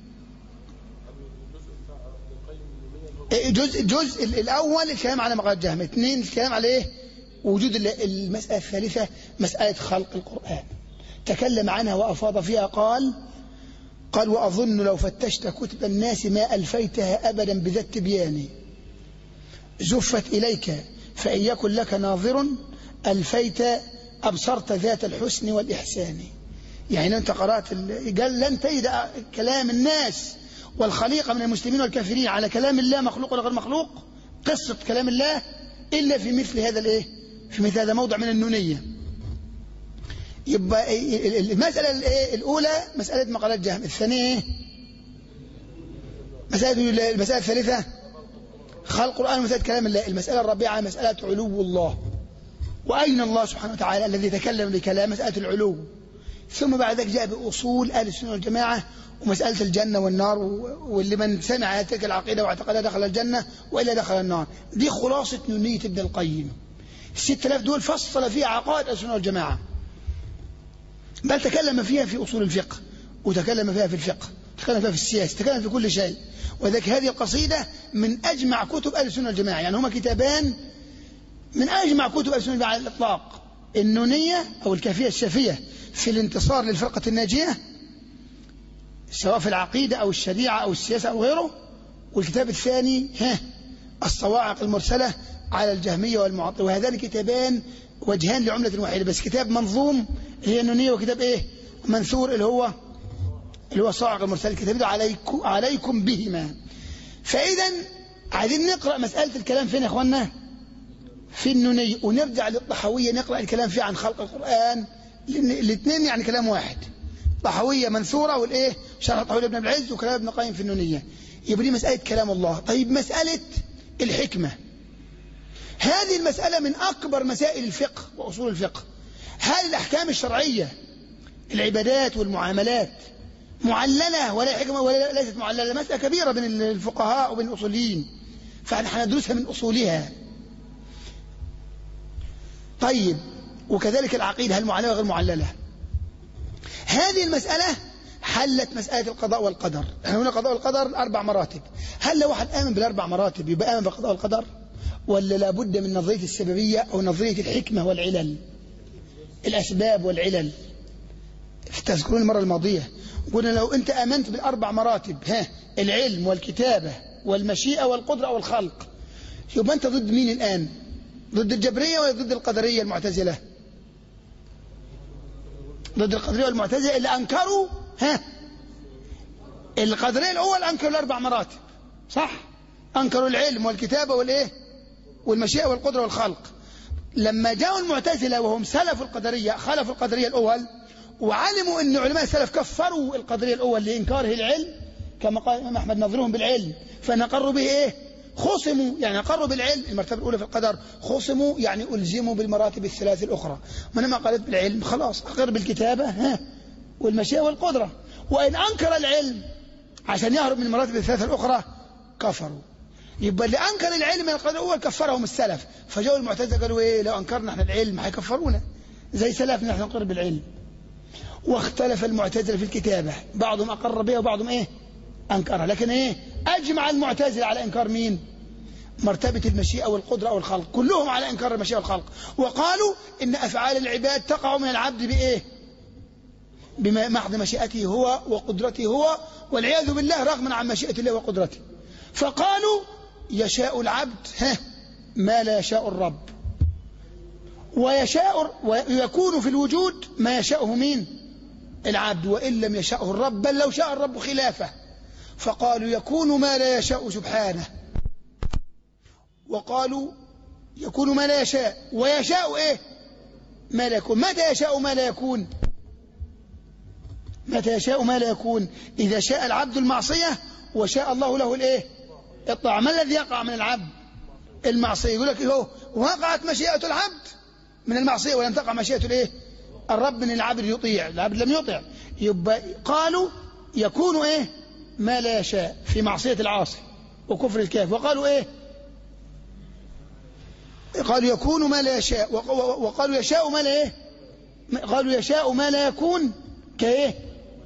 جزء الجزء الاول الكلام على مقالات جهم اثنين الكلام على ايه وجود الله المساله الثالثه مساله خلق القران تكلم عنها وافاض فيها قال قال واظن لو فتشت كتب الناس ما الفيتها ابدا بذا التبيان زفت اليك فان يكن لك ناظر الفيت ابصرت ذات الحسن والاحسان يعني لو انت قرات ال- قال لن تجد كلام الناس والخليقه من المسلمين والكافرين على كلام الله مخلوق ولا غير مخلوق قصه كلام الله الا في مثل هذا الايه في مثل هذا موضع من النونيه يبقى ال- ال- المساله الايه الاولى مساله مقالات جهم الثانيه ايه مساله المساله الثالثه خلق القرآن ومسألة كلام الله المسألة الرابعة مسألة علو الله وأين الله سبحانه وتعالى الذي تكلم بكلام مسألة العلو ثم بعد ذلك جاء بأصول أهل السنة والجماعة ومسألة الجنة والنار و- واللي من سمع تلك العقيدة واعتقدها دخل الجنة وإلا دخل النار دي خلاصة نونية ابن القيم الست آلاف دول فصل فيها عقائد أهل السنة والجماعة بل تكلم فيها في أصول الفقه وتكلم فيها في الفقه تكلم فيها في السياسة تكلم في كل شيء وذلك هذه القصيدة من أجمع كتب أهل السنة والجماعة يعني هما كتابان من أجمع كتب أهل السنة والجماعة على الإطلاق النونية أو الكافية الشافية في الانتصار للفرقة الناجية سواء في العقيدة أو الشريعة أو السياسة أو غيره والكتاب الثاني ها الصواعق المرسلة على الجهمية والمعطلة وهذان كتابان وجهان لعملة واحدة بس كتاب منظوم هي النونية وكتاب إيه منثور اللي هو اللي هو الصواعق المرسلة الكتاب ده عليكم, عليكم بهما فإذا عايزين نقرأ مسألة الكلام فين يا إخوانا في النونية ونرجع للطحوية نقرأ الكلام فيه عن خلق القرآن لأن الاثنين يعني كلام واحد طحوية منثورة والإيه شرح طحوية ابن العز وكلام ابن القيم في النونية يبقى دي مسألة كلام الله طيب مسألة الحكمة هذه المسألة من أكبر مسائل الفقه وأصول الفقه هل الأحكام الشرعية العبادات والمعاملات معللة ولا حكمة ولا ليست معللة مسألة كبيرة بين الفقهاء وبين الأصوليين فنحن ندرسها من أصولها طيب وكذلك العقيدة هل معللة غير معللة هذه المسألة حلت مسألة القضاء والقدر احنا هنا القضاء والقدر أربع مراتب هل لو واحد آمن بالأربع مراتب يبقى آمن بالقضاء والقدر ولا لابد من نظرية السببية أو نظرية الحكمة والعلل الأسباب والعلل تذكرون المرة الماضية قلنا لو أنت آمنت بالأربع مراتب ها العلم والكتابة والمشيئة والقدرة والخلق يبقى أنت ضد مين الآن ضد الجبرية ولا ضد القدرية المعتزلة ضد القدرية والمعتزلة اللي أنكروا ها القدرية الأول أنكروا الأربع مراتب صح أنكروا العلم والكتابة والإيه والمشيئة والقدرة والخلق لما جاءوا المعتزلة وهم سلف القدرية خلفوا القدرية الأول وعلموا أن علماء السلف كفروا القدرية الأول لإنكاره العلم كما قال الإمام أحمد نظرهم بالعلم فنقروا به إيه خصموا يعني أقروا بالعلم المرتبة الأولى في القدر خصموا يعني ألزموا بالمراتب الثلاث الأخرى من ما قالت بالعلم خلاص أقر بالكتابة ها والمشيئة والقدرة وإن أنكر العلم عشان يهرب من المراتب الثلاثة الأخرى كفروا يبقى اللي أنكر العلم من القدر الأول كفرهم السلف فجاءوا المعتزلة قالوا إيه لو أنكرنا احنا العلم هيكفرونا زي سلفنا احنا نقر بالعلم واختلف المعتزلة في الكتابة بعضهم أقر بها وبعضهم إيه أنكرها لكن إيه أجمع المعتزلة على إنكار مين مرتبة المشيئة والقدرة أو الخلق كلهم على إنكار المشيئة والخلق وقالوا إن أفعال العباد تقع من العبد بإيه بمحض مشيئته هو وقدرته هو والعياذ بالله رغما عن مشيئة الله وقدرته فقالوا يشاء العبد ها ما لا يشاء الرب ويشاء ويكون في الوجود ما يشاءه مين العبد وإن لم يشاءه الرب بل لو شاء الرب خلافه فقالوا يكون ما لا يشاء سبحانه وقالوا يكون ما لا يشاء ويشاء ايه ما لا يكون متى يشاء ما لا يكون متى يشاء ما لا يكون إذا شاء العبد المعصية وشاء الله له الايه الطاعة ما الذي يقع من العبد المعصية يقول لك هو وقعت مشيئة العبد من المعصية ولم تقع مشيئة الايه الرب من العبد يطيع العبد لم يطيع يبقى قالوا يكون ايه ما لا يشاء في معصية العاصي وكفر الكافر وقالوا ايه قالوا يكون ما لا يشاء وقالوا يشاء ما لا ايه قالوا يشاء ما لا يكون كايه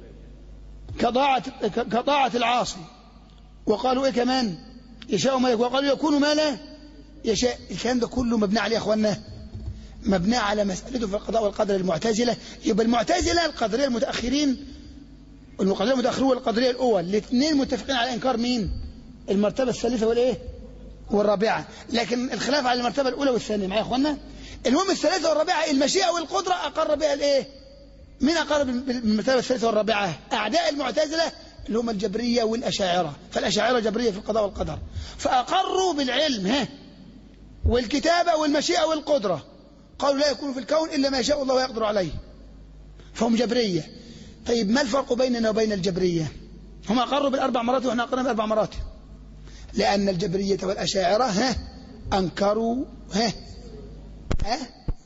كطاعة كطاعة العاصي وقالوا ايه كمان يشاء ما يكون وقالوا يكون ما لا يشاء الكلام ده كله مبني عليه يا اخوانا مبني على مسألته في القضاء والقدر المعتزلة يبقى المعتزلة القدرية المتأخرين القدرية المتأخرين والقدرية الأول الاثنين متفقين على إنكار مين المرتبة الثالثة والإيه والرابعة لكن الخلاف على المرتبة الأولى والثانية معايا يا أخوانا المهم الثالثة والرابعة المشيئة والقدرة أقر بها الإيه مين أقر بالمرتبة الثالثة والرابعة أعداء المعتزلة اللي هم الجبرية والأشاعرة فالأشاعرة جبرية في القضاء والقدر فأقروا بالعلم ها والكتابة والمشيئة والقدرة قالوا لا يكون في الكون إلا ما يشاء الله ويقدر عليه فهم جبرية طيب ما الفرق بيننا وبين الجبرية هم أقروا بالأربع مرات وإحنا أقرنا بالأربع مرات لأن الجبرية والأشاعرة ها أنكروا ها ها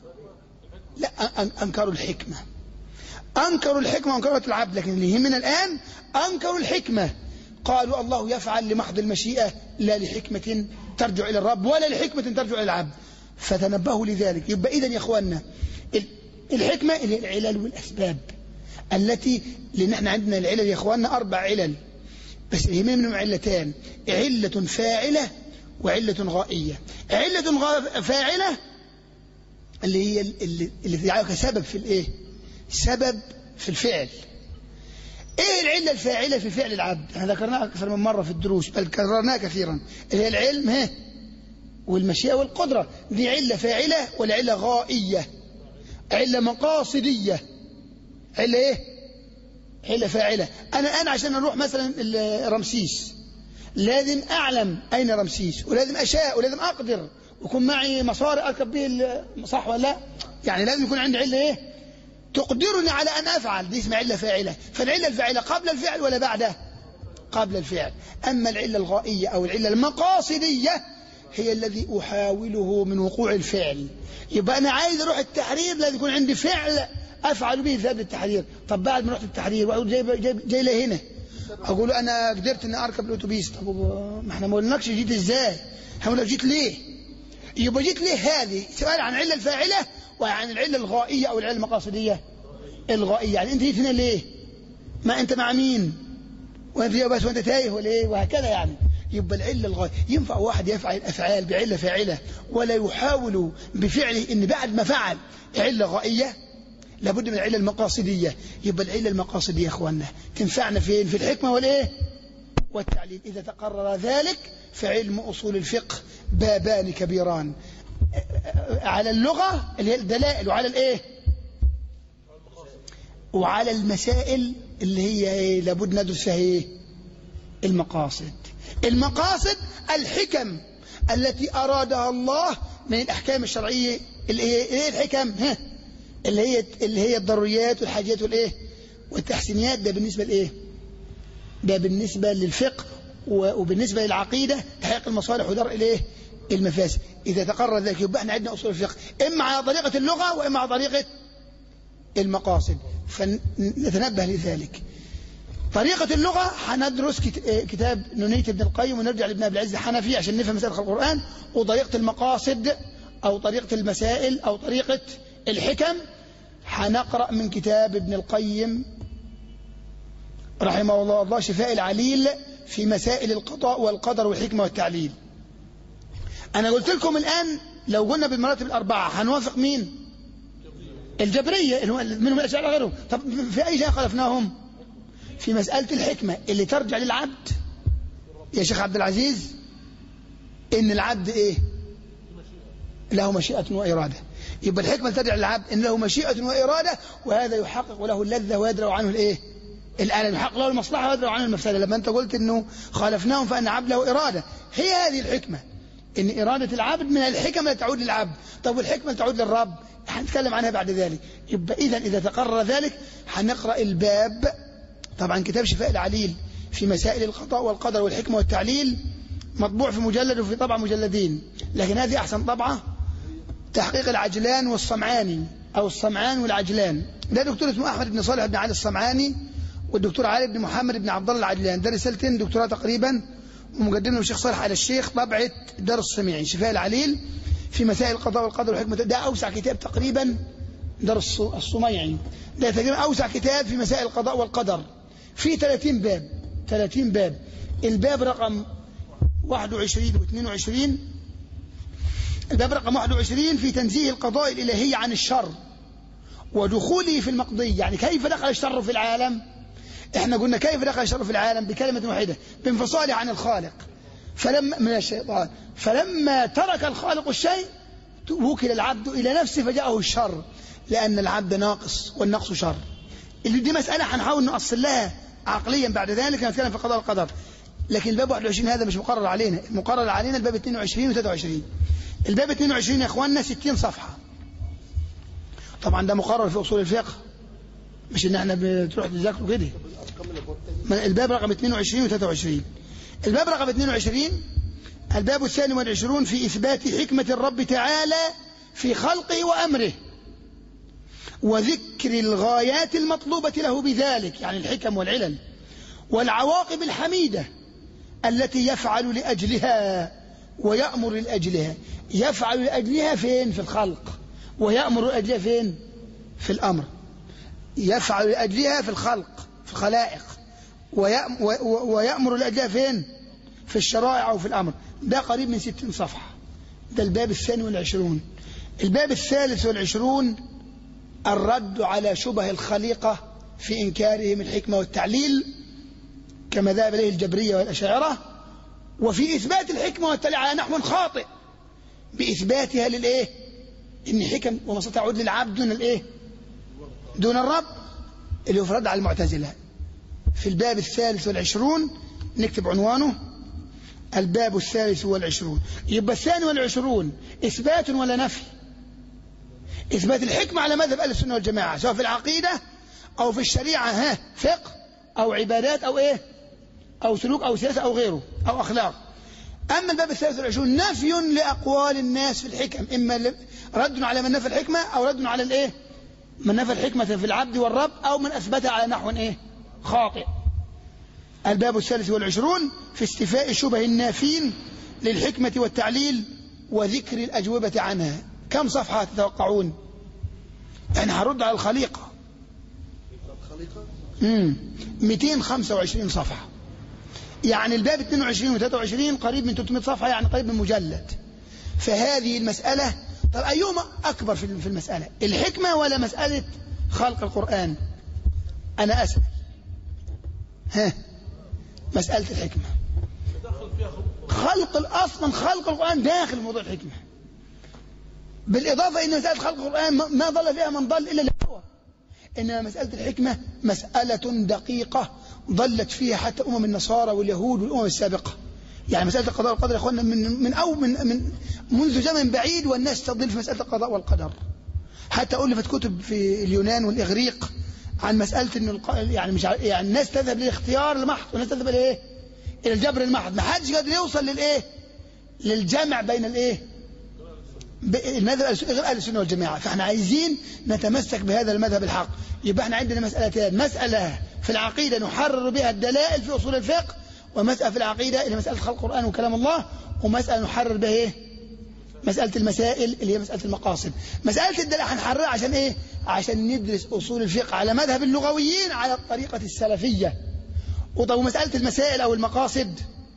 لا أنكروا الحكمة أنكروا الحكمة وأنكروا العبد لكن اللي يهمنا الآن أنكروا الحكمة قالوا الله يفعل لمحض المشيئة لا لحكمة ترجع إلى الرب ولا لحكمة ترجع إلى العبد فتنبهوا لذلك يبقى إذا يا إخواننا الحكمة اللي هي العلل والأسباب التي لأن احنا عندنا العلل يا إخواننا أربع علل بس يهمنا منهم علتان علة فاعلة وعلة غائية علة فاعلة اللي هي اللي, اللي تدعيها سبب في الايه سبب في الفعل ايه العلة الفاعلة في فعل العبد احنا ذكرناها اكثر من مرة في الدروس بل كررناها كثيرا اللي هي العلم ها والمشيئة والقدرة دي علة فاعلة ولا علة غائية علة مقاصدية علة ايه علة فاعلة انا انا عشان اروح مثلا رمسيس لازم اعلم اين رمسيس ولازم اشاء ولازم اقدر ويكون معي مصاري اركب به صح ولا لا يعني لازم يكون عندي علة ايه تقدرني على ان افعل دي اسمها علة فاعلة فالعلة الفاعلة قبل الفعل ولا بعده قبل الفعل اما العلة الغائية او العلة المقاصدية هي الذي احاوله من وقوع الفعل يبقى انا عايز اروح التحرير لازم يكون عندي فعل افعل به ذهاب للتحرير طب بعد ما رحت التحرير واقول جاي جاي, جاي لهنا اقول انا قدرت ان اركب الاتوبيس طب ما احنا ما قلناكش جيت ازاي احنا قلنا جيت ليه يبقى جيت ليه هذه سؤال عن العله الفاعله وعن العله الغائيه او العله المقاصديه الغائيه يعني انت جيت هنا ليه ما انت مع مين وانت بس وانت تايه ولا ايه وهكذا يعني يبقى العله الغايه ينفع واحد يفعل الافعال بعله فاعله ولا يحاول بفعله ان بعد ما فعل عله غائيه لابد من العله المقاصديه يبقى العله المقاصديه يا اخواننا تنفعنا فين في الحكمه والايه والتعليل اذا تقرر ذلك فعلم اصول الفقه بابان كبيران على اللغة اللي هي الدلائل وعلى الايه وعلى المسائل اللي هي ايه لابد ندرس فيها ايه المقاصد المقاصد الحكم التي أرادها الله من الأحكام الشرعية اللي هي ايه الحكم ها اللي هي اللي هي الضروريات والحاجات والايه والتحسينيات ده بالنسبة لايه ده بالنسبة للفقه وبالنسبة للعقيدة تحقيق المصالح ودرء الايه المفاسد إذا تقرر ذلك يبقى احنا عندنا أصول الفقه إما على طريقة اللغة وإما على طريقة المقاصد فنتنبه لذلك طريقة اللغة هندرس كتاب نونية ابن القيم ونرجع لابن أبي العز الحنفي عشان نفهم مسائل القرآن وطريقة المقاصد أو طريقة المسائل أو طريقة الحكم هنقرأ من كتاب ابن القيم رحمه الله الله شفاء العليل في مسائل القضاء والقدر والحكمة والتعليل أنا قلت لكم الآن لو قلنا بالمراتب الأربعة هنوافق مين الجبرية منهم الأشياء غيرهم طب في أي شيء خالفناهم في مسألة الحكمة اللي ترجع للعبد يا شيخ عبد العزيز إن العبد إيه له مشيئة وإرادة يبقى الحكمة ترجع للعبد إن له مشيئة وإرادة وهذا يحقق له اللذة ويدرأ عنه الإيه الآلم يحقق له المصلحة ويدرأ عنه المفسدة لما أنت قلت إنه خالفناهم فأن عبد له إرادة هي هذه الحكمة إن إرادة العبد من الحكم التي تعود للعبد طب والحكمة تعود للرب هنتكلم عنها بعد ذلك يبقى إذا إذا تقرر ذلك هنقرأ الباب طبعا كتاب شفاء العليل في مسائل القضاء والقدر والحكمة والتعليل مطبوع في مجلد وفي طبعة مجلدين لكن هذه أحسن طبعة تحقيق العجلان والصمعاني أو الصمعان والعجلان ده دكتور اسمه أحمد بن صالح بن علي الصمعاني والدكتور علي بن محمد بن عبد الله العجلان ده رسالتين دكتوراه تقريبا ومقدمه الشيخ صالح على الشيخ طبعة دار السميعي شفاء العليل في مسائل القضاء والقدر والحكمة ده أوسع كتاب تقريبا دار الصميعي ده تقريبا أوسع كتاب في مسائل القضاء والقدر في 30 باب 30 باب الباب رقم 21 و 22 الباب رقم 21 في تنزيه القضاء الإلهي عن الشر ودخوله في المقضي يعني كيف دخل الشر في العالم احنا قلنا كيف دخل الشر في العالم بكلمة واحدة بانفصاله عن الخالق فلما من الشيطان فلما ترك الخالق الشيء وكل العبد إلى نفسه فجاءه الشر لأن العبد ناقص والنقص شر اللي دي مسألة هنحاول نأصل لها عقليا بعد ذلك نتكلم في قضاء القدر لكن الباب 21 هذا مش مقرر علينا المقرر علينا الباب 22 و 23 الباب 22 يا اخواننا 60 صفحة طبعا ده مقرر في أصول الفقه مش ان احنا بتروح تذاكروا كده الباب رقم 22 و 23 الباب رقم 22 الباب الثاني والعشرون في إثبات حكمة الرب تعالى في خلقه وأمره وذكر الغايات المطلوبة له بذلك يعني الحكم والعلل والعواقب الحميدة التي يفعل لأجلها ويأمر لأجلها يفعل لأجلها فين في الخلق ويأمر لأجلها فين في الأمر يفعل لأجلها في الخلق في الخلائق ويأمر لأجلها فين في الشرائع أو في الأمر ده قريب من ستين صفحة ده الباب الثاني والعشرون الباب الثالث والعشرون الرد على شبه الخليقة في إنكارهم الحكمة والتعليل كما ذهب إليه الجبرية والأشاعرة وفي إثبات الحكمة والتعليل على نحو خاطئ بإثباتها للإيه إن حكم وما تعود للعبد دون الإيه دون الرب اللي يفرد على المعتزلة في الباب الثالث والعشرون نكتب عنوانه الباب الثالث والعشرون يبقى الثاني والعشرون إثبات ولا نفي إثبات الحكمة على مذهب أهل السنة والجماعة سواء في العقيدة أو في الشريعة ها فقه أو عبادات أو إيه أو سلوك أو سياسة أو غيره أو أخلاق أما الباب الثالث والعشرون نفي لأقوال الناس في الحكم إما رد على من نفى الحكمة أو رد على الإيه من نفى الحكمة في العبد والرب أو من أثبتها على نحو إيه خاطئ الباب الثالث والعشرون في استفاء شبه النافين للحكمة والتعليل وذكر الأجوبة عنها كم صفحة تتوقعون أنا هرد على الخليقة الخليقة امم 225 صفحة يعني الباب 22 و 23 قريب من 300 صفحة يعني قريب من مجلد فهذه المسألة طب أيهما أكبر في في المسألة الحكمة ولا مسألة خلق القرآن أنا أسأل ها مسألة الحكمة خلق الأصلا خلق القرآن داخل موضوع الحكمة بالإضافة إن مسألة خلق القرآن ما- ما ضل فيها من ضل إلا الهوى إنما مسألة الحكمة مسألة دقيقة ضلت فيها حتى أمم النصارى واليهود والأمم السابقة يعني مسألة القضاء والقدر يا أخوانا من من أو من من منذ زمن بعيد والناس تضل في مسألة القضاء والقدر حتى ألفت كتب في اليونان والإغريق عن مسألة إنه الق- يعني مش ع- يعني الناس تذهب للاختيار المحض والناس تذهب إلى إيه؟ إلى الجبر المحض ما حدش قادر يوصل للإيه؟ للجمع بين الإيه؟ ب- المذهب الس- غير اهل السنه والجماعه فاحنا عايزين نتمسك بهذا المذهب الحق يبقى احنا عندنا مسالتين مساله في العقيده نحرر بها الدلائل في اصول الفقه ومساله في العقيده اللي مساله خلق القران وكلام الله ومساله نحرر بها ايه مساله المسائل اللي هي مساله المقاصد مساله الدلائل هنحررها عشان ايه عشان ندرس اصول الفقه على مذهب اللغويين على الطريقه السلفيه وطب ومساله المسائل او المقاصد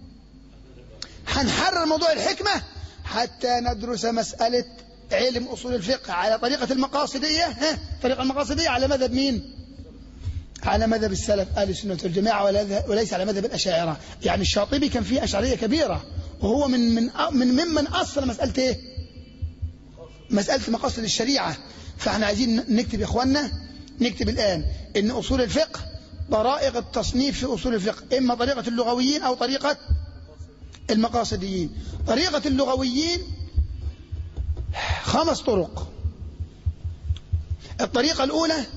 هنحرر موضوع الحكمة حتى ندرس مسألة علم أصول الفقه على طريقة المقاصدية ها طريقة المقاصدية على مذهب مين على مذهب السلف أهل السنة والجماعة ولا- وليس على مذهب الأشاعرة يعني الشاطبي كان فيه أشعرية كبيرة وهو من من من ممن أصل مسألة إيه مسألة مقاصد الشريعة فاحنا عايزين نكتب يا إخواننا نكتب الآن إن أصول الفقه طرائق التصنيف في أصول الفقه إما طريقة اللغويين أو طريقة المقاصديين طريقة اللغويين خمس طرق الطريقة الأولى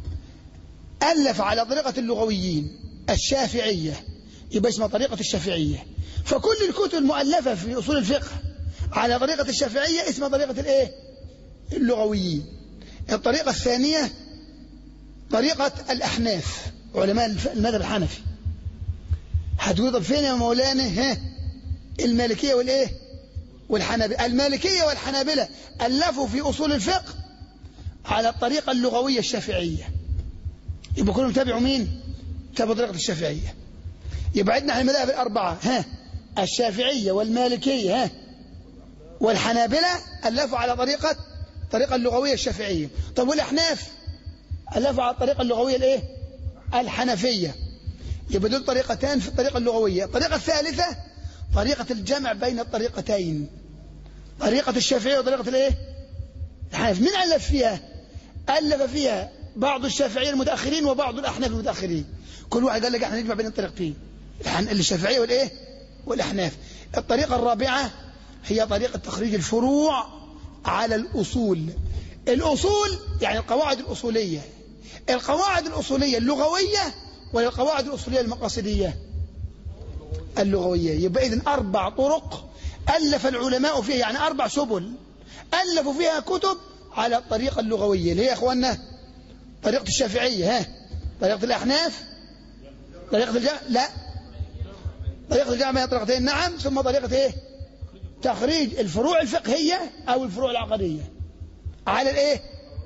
ألف على طريقة اللغويين الشافعية يبقى اسمها طريقة الشافعية فكل الكتب المؤلفة في أصول الفقه على طريقة الشافعية اسمها طريقة الإيه؟ اللغويين الطريقة الثانية طريقة الأحناف علماء الف- المذهب الحنفي هتقول طب فين يا مولانا ها المالكية والإيه والحنابلة المالكية والحنابلة ألفوا في أصول الفقه على الطريقة اللغوية الشافعية يبقى كلهم تابعوا مين تابعوا طريقة الشافعية يبقى عندنا المذاهب الأربعة ها الشافعية والمالكية ها والحنابلة ألفوا على طريقة الطريقة اللغوية الشافعية طب والأحناف ألفوا على الطريقة اللغوية الإيه الحنفية يبقى دول طريقتان في الطريقة اللغوية الطريقة الثالثة طريقة الجمع بين الطريقتين طريقة الشافعية وطريقة الإيه الحنف من ألف فيها ألف فيها بعض الشافعية المتأخرين وبعض الأحناف المتأخرين كل واحد قال لك احنا نجمع بين الطريقتين الحن- الشافعية والإيه والأحناف الطريقة الرابعة هي طريقة تخريج الفروع على الأصول الأصول يعني القواعد الأصولية القواعد الأصولية اللغوية ولا القواعد الأصولية المقاصدية اللغوية يبقى إذن أربع طرق ألف العلماء فيها يعني أربع سبل ألفوا فيها كتب على الطريقة اللغوية اللي هي يا أخوانا طريقة الشافعية ها طريقة الأحناف طريقة الجامع لا طريقة الجامع هي طريقتين نعم ثم طريقة إيه تخريج الفروع الفقهية أو الفروع العقدية على الإيه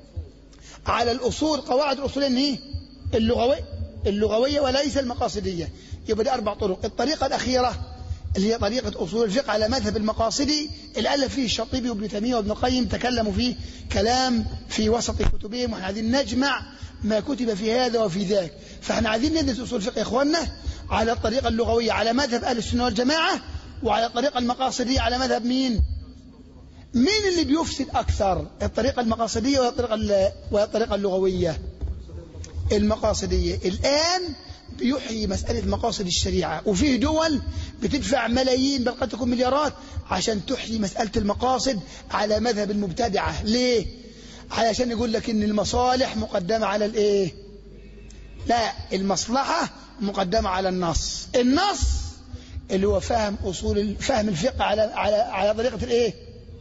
على الأصول قواعد الأصولية إن هي اللغوية اللغوية وليس المقاصدية يبقى دي أربع طرق الطريقة الأخيرة اللي هي طريقة أصول الفقه على مذهب المقاصدي اللي ألف فيه الشاطبي وابن تيمية وابن القيم تكلموا فيه كلام في وسط كتبهم واحنا عايزين نجمع ما كتب في هذا وفي ذاك فاحنا عايزين ندرس أصول الفقه يا إخواننا على الطريقة اللغوية على مذهب أهل السنة والجماعة وعلى الطريقة المقاصدية على مذهب مين؟ مين اللي بيفسد أكثر الطريقة المقاصدية ولا الطريقة ال- ولا الطريقة اللغوية المقاصدية الآن بيحيي مسألة مقاصد الشريعة وفيه دول بتدفع ملايين بل قد تكون مليارات عشان تحيي مسألة المقاصد على مذهب المبتدعة ليه؟ علشان يقول لك إن المصالح مقدمة على الإيه؟ لا المصلحة مقدمة على النص النص اللي هو فهم أصول فهم الفقه على على على طريقة الإيه؟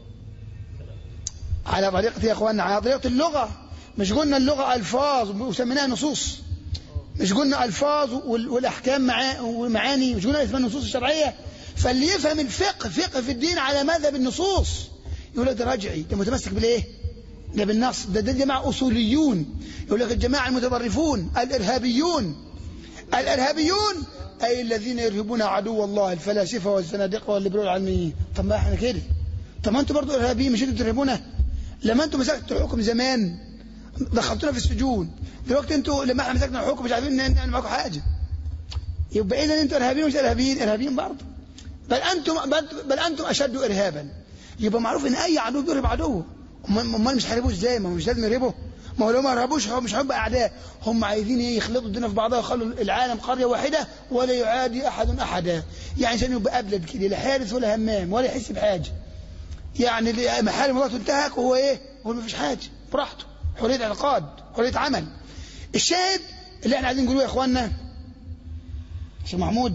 على طريقة يا اخواننا على طريقة اللغة مش قلنا اللغة ألفاظ وسميناها نصوص مش قلنا ألفاظ وال- والأحكام معا- ومعاني مش قلنا اسمها النصوص الشرعية فاللي يفهم الفقه فقه في الدين على مذهب النصوص يقول لك ده رجعي ده متمسك بالايه؟ ده بالنص ده ده جماعة أصوليون يقول لك الجماعة المتطرفون الإرهابيون الإرهابيون أي الذين يرهبون عدو الله الفلاسفة والزنادقة والليبرال العلميين طب ما احنا كده طب ما انتوا برضه إرهابيين مش انتوا ترهبونا لما انتوا مسكتوا الحكم زمان دخلتونا في السجون دلوقتي انتوا لما احنا مسكنا الحكم مش عارفين نعمل معاكم حاجة يبقى اذا انتوا ارهابيين ومش ارهابيين ارهابيين برضه بل أنتم بل, بل أنتم أشد إرهابا يبقى معروف إن أي عدو بيرهب عدوه أمال أمال مش هيرهبوا إزاي ما هو مش لازم يرهبوا ما هو لو ما رهبوش هو مش هيبقى أعداء هم عايزين إيه يخلطوا الدنيا في بعضها ويخلوا العالم قرية واحدة ولا يعادي أحد أحدا يعني عشان يبقى أبلد كده لا حارس ولا همام ولا يحس بحاجة يعني اللي محارم الله تنتهك وهو إيه هو ما فيش حاجة براحته حرية اعتقاد حرية عمل الشاهد اللي احنا عايزين نقوله يا اخواننا شيخ محمود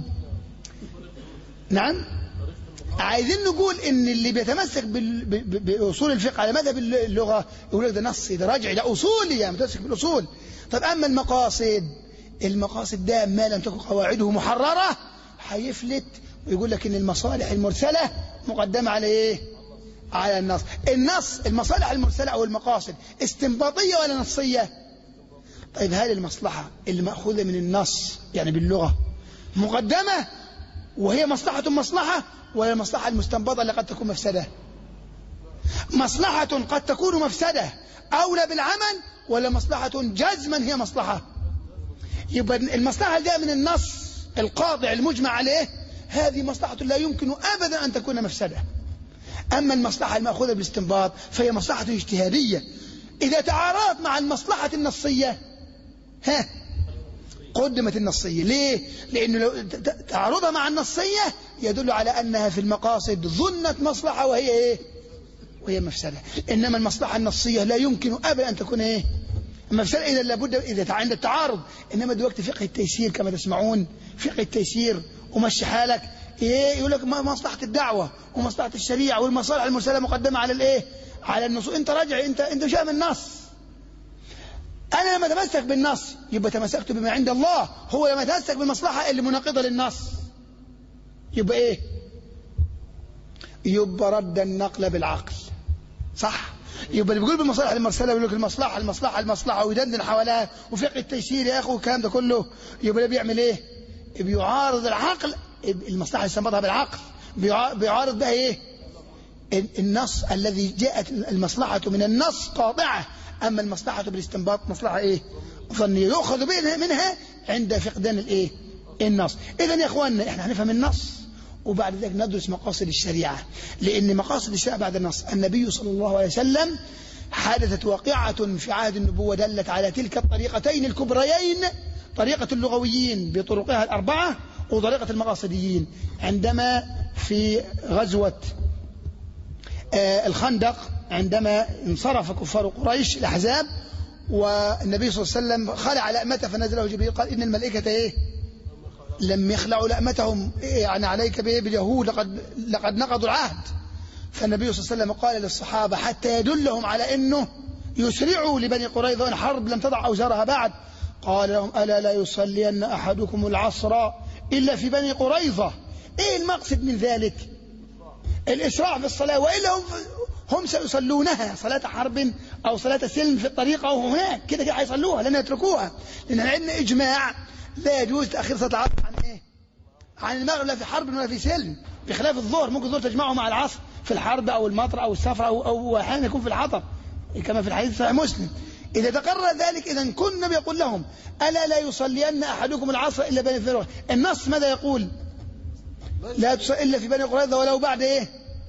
نعم عايزين نقول ان اللي بيتمسك بال- ب- ب- باصول الفقه على مذهب اللغه يقول لك ده نصي ده رجعي ده اصولي يعني متمسك بالاصول طب اما المقاصد المقاصد ده ما لم تكن قواعده محرره هيفلت ويقول لك ان المصالح المرسله مقدمه على ايه؟ على النص النص المصالح المرسله او المقاصد استنباطيه ولا نصيه؟ طيب هل المصلحه اللي ماخوذه من النص يعني باللغه مقدمه وهي مصلحة مصلحة ولا المصلحة المستنبطة اللي قد تكون مفسدة مصلحة قد تكون مفسدة أولى بالعمل ولا مصلحة جزما هي مصلحة يبقى المصلحة اللي جاء من النص القاطع المجمع عليه هذه مصلحة لا يمكن أبدا أن تكون مفسدة أما المصلحة المأخوذة بالاستنباط فهي مصلحة اجتهادية إذا تعارضت مع المصلحة النصية ها قدمت النصية ليه؟ لأنه لو ت- ت- تعارضها مع النصية يدل على أنها في المقاصد ظنت مصلحة وهي إيه؟ وهي مفسدة إنما المصلحة النصية لا يمكن أبدا أن تكون إيه؟ مفسدة إذا لابد إذا تع- عند التعارض إنما دلوقتي فقه التيسير كما تسمعون فقه التيسير ومشي حالك إيه يقول لك ما- مصلحة الدعوة ومصلحة الشريعة والمصالح المرسلة مقدمة على الإيه؟ على النصوص أنت راجع أنت أنت مش فاهم النص أنا لما أتمسك بالنص يبقى تمسكت بما عند الله هو لما يتمسك بالمصلحة اللي مناقضة للنص يبقى إيه يبقى رد النقل بالعقل صح يبقى اللي بيقول بالمصالح المرسلة بيقول لك المصلحة المصلحة المصلحة ويدندن حواليها وفقه التيسير يا أخو والكلام ده كله يبقى ده بيعمل إيه بيعارض العقل المصلحة اللي استنبطها بالعقل بيع- بيعارض بها إيه النص الذي جاءت المصلحة من النص قاطعة أما المصلحة بالاستنباط مصلحة إيه ظنية يؤخذ بينها- منها عند فقدان الإيه النص إذا يا إخواننا إحنا هنفهم النص وبعد ذلك ندرس مقاصد الشريعة لأن مقاصد الشريعة بعد النص النبي صلى الله عليه وسلم حدثت واقعة في عهد النبوة دلت على تلك الطريقتين الكبريين طريقة اللغويين بطرقها الأربعة وطريقة المقاصديين عندما في غزوة آه، الخندق عندما انصرف كفار قريش الأحزاب والنبي صلى الله عليه وسلم خلع لأمته فنزله جبريل قال إن الملائكة إيه لم يخلعوا لأمتهم إيه يعني عليك بإيه باليهود لقد, لقد نقضوا العهد فالنبي صلى الله عليه وسلم قال للصحابة حتى يدلهم على أنه يسرعوا لبني قريظة وإن حرب لم تضع أوزارها بعد قال لهم ألا لا يصلين أحدكم العصر إلا في بني قريظة إيه المقصد من ذلك الإسراع في الصلاة وإلا هم هم سيصلونها صلاة حرب أو صلاة سلم في الطريق أو هناك كده كده هيصلوها لن يتركوها لأن احنا عندنا إجماع لا يجوز تأخير صلاة العصر عن إيه؟ عن المغرب لا في حرب ولا في سلم بخلاف الظهر ممكن الظهر تجمعه مع العصر في الحرب أو المطر أو السفر أو, أو أحيانا يكون في الحطر كما في الحديث صحيح مسلم إذا تقرر ذلك إذا كن النبي يقول لهم ألا لا يصلين أحدكم العصر إلا بني فروة النص ماذا يقول لا تصلي إلا في بني قريظة ولو بعد إيه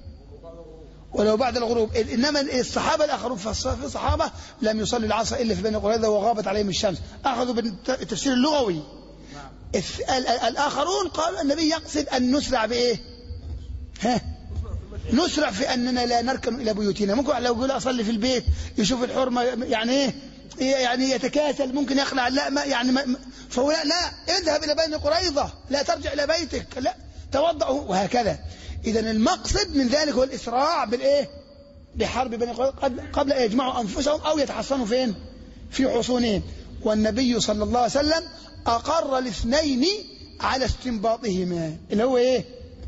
ولو بعد الغروب إنما الصحابة الآخرون في الصحابة لم يصلي العصر إلا في بني قريظة وغابت عليهم الشمس أخذوا بالتفسير اللغوي الث- ال- ال- الآخرون قالوا النبي يقصد أن نسرع بإيه ها نسرع في أننا لا نركن إلى بيوتنا ممكن لو يقول أصلي في البيت يشوف الحرمة يعني إيه يعني يتكاسل ممكن يخلع لا ما يعني ما ما- فهو لا, لا اذهب إلى بني قريظة لا ترجع إلى بيتك لا توضأ وهكذا إذا المقصد من ذلك هو الإسراع بالإيه بحرب بني قريظة قبل, قبل أن يجمعوا أنفسهم أو يتحصنوا فين في حصونهم والنبي صلى الله عليه وسلم أقر الاثنين على استنباطهما اللي هو إيه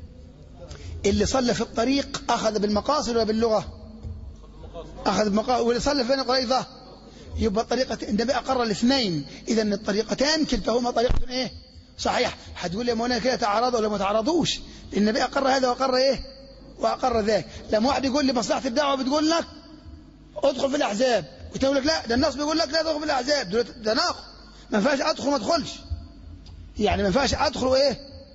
اللي صلى في الطريق أخذ بالمقاصد ولا باللغة أخذ بالمقاصد واللي صلى في بني قريظة يبقى طريقة النبي أقر الاثنين إذا الطريقتان كلتهما طريقة إيه صحيح هتقول يا مولانا كده تعارضوا ولا ما تعارضوش النبي أقر هذا وأقر إيه وأقر ذاك لما واحد يقول لي مصلحة الدعوة بتقول لك ادخل في الأحزاب وتقول لك لا ده الناس بيقول لك لا تدخل في الأحزاب دول- ده ناقض ما ينفعش أدخل ما أدخلش يعني ما ينفعش أدخل وإيه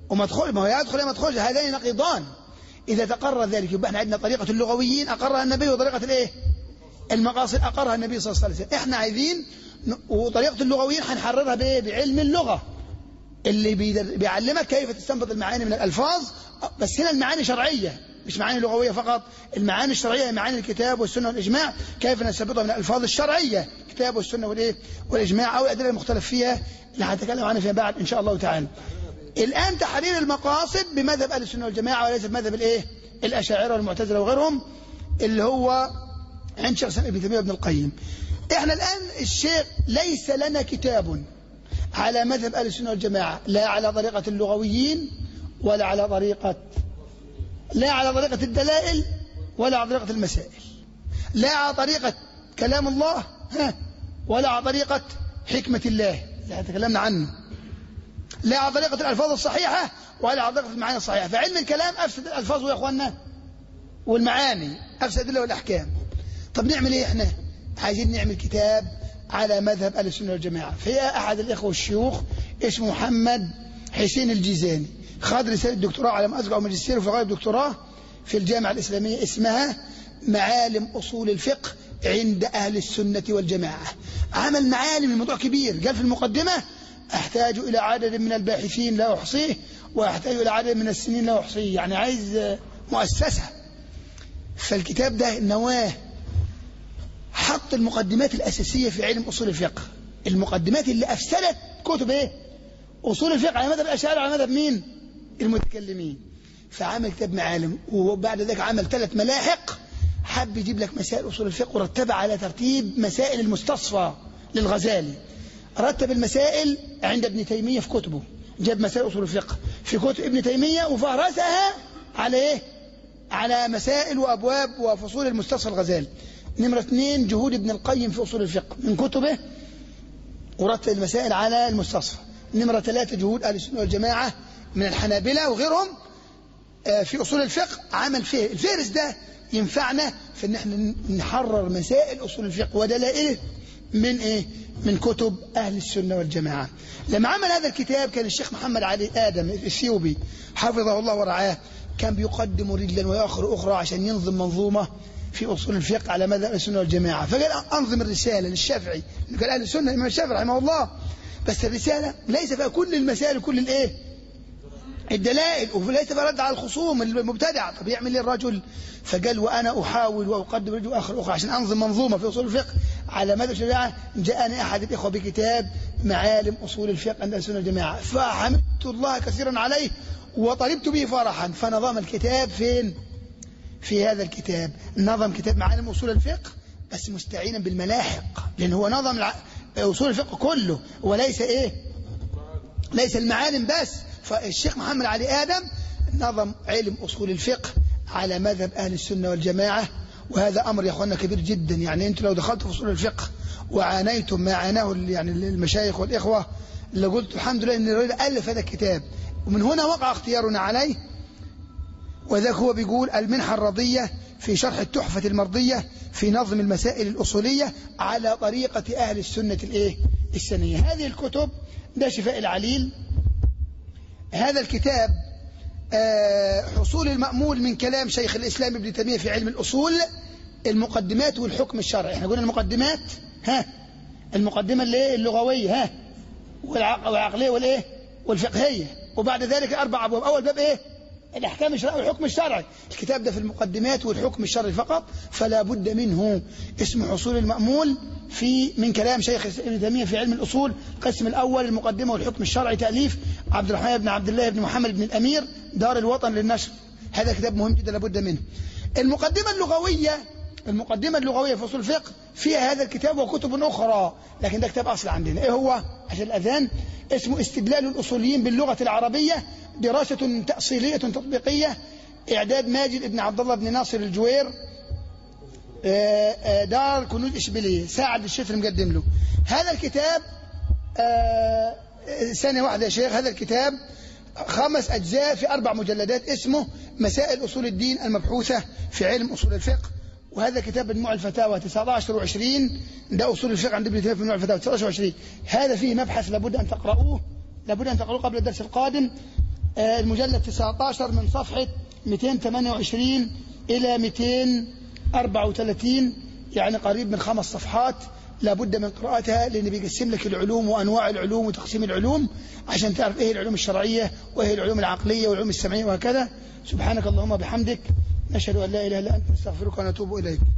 ومدخول ما هو يدخل يا مدخول هذين نقيضان إذا تقرر ذلك يبقى احنا عندنا طريقة اللغويين أقرها النبي وطريقة الإيه؟ المقاصد أقرها النبي صلى الله عليه وسلم احنا عايزين ن- وطريقة اللغويين هنحررها بإيه؟ بعلم اللغة اللي بيدر- بيعلمك كيف تستنبط المعاني من الألفاظ بس هنا المعاني شرعية مش معاني لغوية فقط المعاني الشرعية هي معاني الكتاب والسنة والإجماع كيف نستنبطها من الألفاظ الشرعية الكتاب والسنة والإيه والإجماع أو الأدلة المختلف فيها اللي هنتكلم عنها فيما بعد إن شاء الله تعالى الآن تحرير المقاصد بمذهب أهل السنة والجماعة وليس بمذهب الإيه الأشاعرة والمعتزلة وغيرهم اللي هو عند شيخ ابن تيمية وابن القيم احنا الآن الشيخ ليس لنا كتاب على مذهب أهل السنة والجماعة لا على طريقة اللغويين ولا على طريقة لا على طريقة الدلائل ولا على طريقة المسائل لا على طريقة كلام الله ها ولا على طريقة حكمة الله اللي تكلمنا عنه لا على طريقة الألفاظ الصحيحة ولا على طريقة المعاني الصحيحة فعلم الكلام أفسد الألفاظ يا أخوانا والمعاني أفسد الأدلة والأحكام طب نعمل إيه إحنا عايزين نعمل كتاب على مذهب أهل السنة والجماعة في أحد الإخوة الشيوخ اسمه محمد حسين الجيزاني خد رسالة دكتوراه على مأزق أو ماجستير وفي غاية دكتوراه في الجامعة الإسلامية اسمها معالم أصول الفقه عند أهل السنة والجماعة عمل معالم الموضوع كبير قال في المقدمة أحتاج إلى عدد من الباحثين لا أحصيه وأحتاج إلى عدد من السنين لا أحصيه يعني عايز آه، مؤسسة فالكتاب ده نواه حط المقدمات الأساسية في علم أصول الفقه المقدمات اللي أفسدت كتب إيه أصول الفقه على مذهب الأشاعرة على مذهب مين المتكلمين فعمل كتاب معالم وبعد ذلك عمل ثلاث ملاحق حب يجيب لك مسائل أصول الفقه ورتبها على ترتيب مسائل المستصفى للغزالي رتب المسائل عند ابن تيمية في كتبه جاب مسائل أصول الفقه في كتب ابن تيمية وفهرسها على إيه على مسائل وأبواب وفصول المستصفى الغزالي نمرة اثنين جهود ابن القيم في أصول الفقه من كتبه ورتب المسائل على المستصفى نمرة ثلاثة جهود أهل السنة والجماعة من الحنابلة وغيرهم آه، في أصول الفقه عمل فيه الفهرس ده ينفعنا في ان احنا نحرر مسائل أصول الفقه ودلائله من ايه من كتب أهل السنة والجماعة لما عمل هذا الكتاب كان الشيخ محمد علي آدم الثيوبي حفظه الله ورعاه كان بيقدم رجلا ويأخر أخرى عشان ينظم منظومة في أصول الفقه على مذهب السنة والجماعة فقال أنظم الرسالة للشافعي قال أهل السنة الإمام الشافعي رحمه الله بس الرسالة ليس فيها كل المسائل وكل الإيه الدلائل وليس فيها رد على الخصوم المبتدع طب يعمل ايه الرجل فقال وانا احاول واقدم رجل اخر اخرى عشان انظم منظومه في اصول الفقه على مدى الشريعه جاءني احد الاخوه بكتاب معالم اصول الفقه عند السنه والجماعه فحمدت الله كثيرا عليه وطلبت به فرحا فنظم الكتاب فين؟ في هذا الكتاب نظم كتاب معالم أصول الفقه بس مستعينا بالملاحق لأن هو نظم الع- أصول الفقه كله وليس إيه ليس المعالم بس فالشيخ محمد علي آدم نظم علم أصول الفقه على مذهب أهل السنة والجماعة وهذا أمر يا أخوانا كبير جدا يعني أنتم لو دخلت في أصول الفقه وعانيتم ما عاناه ال- يعني المشايخ والإخوة اللي قلت الحمد لله أن الرجل ألف هذا الكتاب ومن هنا وقع اختيارنا عليه وذاك هو بيقول المنحة الرضية في شرح التحفة المرضية في نظم المسائل الأصولية على طريقة أهل السنة الإيه؟ السنية هذه الكتب ده شفاء العليل هذا الكتاب آه، حصول المأمول من كلام شيخ الإسلام ابن تيمية في علم الأصول المقدمات والحكم الشرعي احنا قلنا المقدمات ها المقدمة اللي إيه؟ اللغوية ها والعق- والعقلية والإيه والفقهية وبعد ذلك أربع أبواب أول باب إيه الأحكام الشرعية والحكم الشرعي الكتاب ده في المقدمات والحكم الشرعي فقط فلا بد منه اسم حصول المأمول في من كلام شيخ ابن تيمية في علم الأصول القسم الأول المقدمة والحكم الشرعي تأليف عبد الرحمن بن عبد الله بن محمد بن الأمير دار الوطن للنشر هذا كتاب مهم جدا لابد منه المقدمة اللغوية المقدمة اللغوية في أصول الفقه فيها هذا الكتاب وكتب أخرى لكن ده كتاب أصل عندنا إيه هو عشان الأذان اسمه استدلال الأصوليين باللغة العربية دراسة تأصيلية تطبيقية إعداد ماجد بن عبد الله بن ناصر الجوير آه، آه، دار كنوز إشبيلية ساعد الشيخ المقدم له هذا الكتاب آه، ثانية واحدة يا شيخ هذا الكتاب خمس أجزاء في أربع مجلدات اسمه مسائل أصول الدين المبحوثة في علم أصول الفقه وهذا كتاب مجموع الفتاوى 19 و20 ده أصول الفقه عند ابن تيمية في مجموع الفتاوى 19 و20 هذا فيه مبحث لابد أن تقرؤوه لابد أن تقرؤوه قبل الدرس القادم آه، المجلد 19 من صفحة 228 إلى 234 يعني قريب من خمس صفحات لابد من قراءتها لأن بيقسم لك العلوم وأنواع العلوم وتقسيم العلوم عشان تعرف إيه العلوم الشرعية وإيه العلوم العقلية والعلوم السمعية وهكذا سبحانك اللهم بحمدك نشهد أن لا إله إلا أنت نستغفرك ونتوب إليك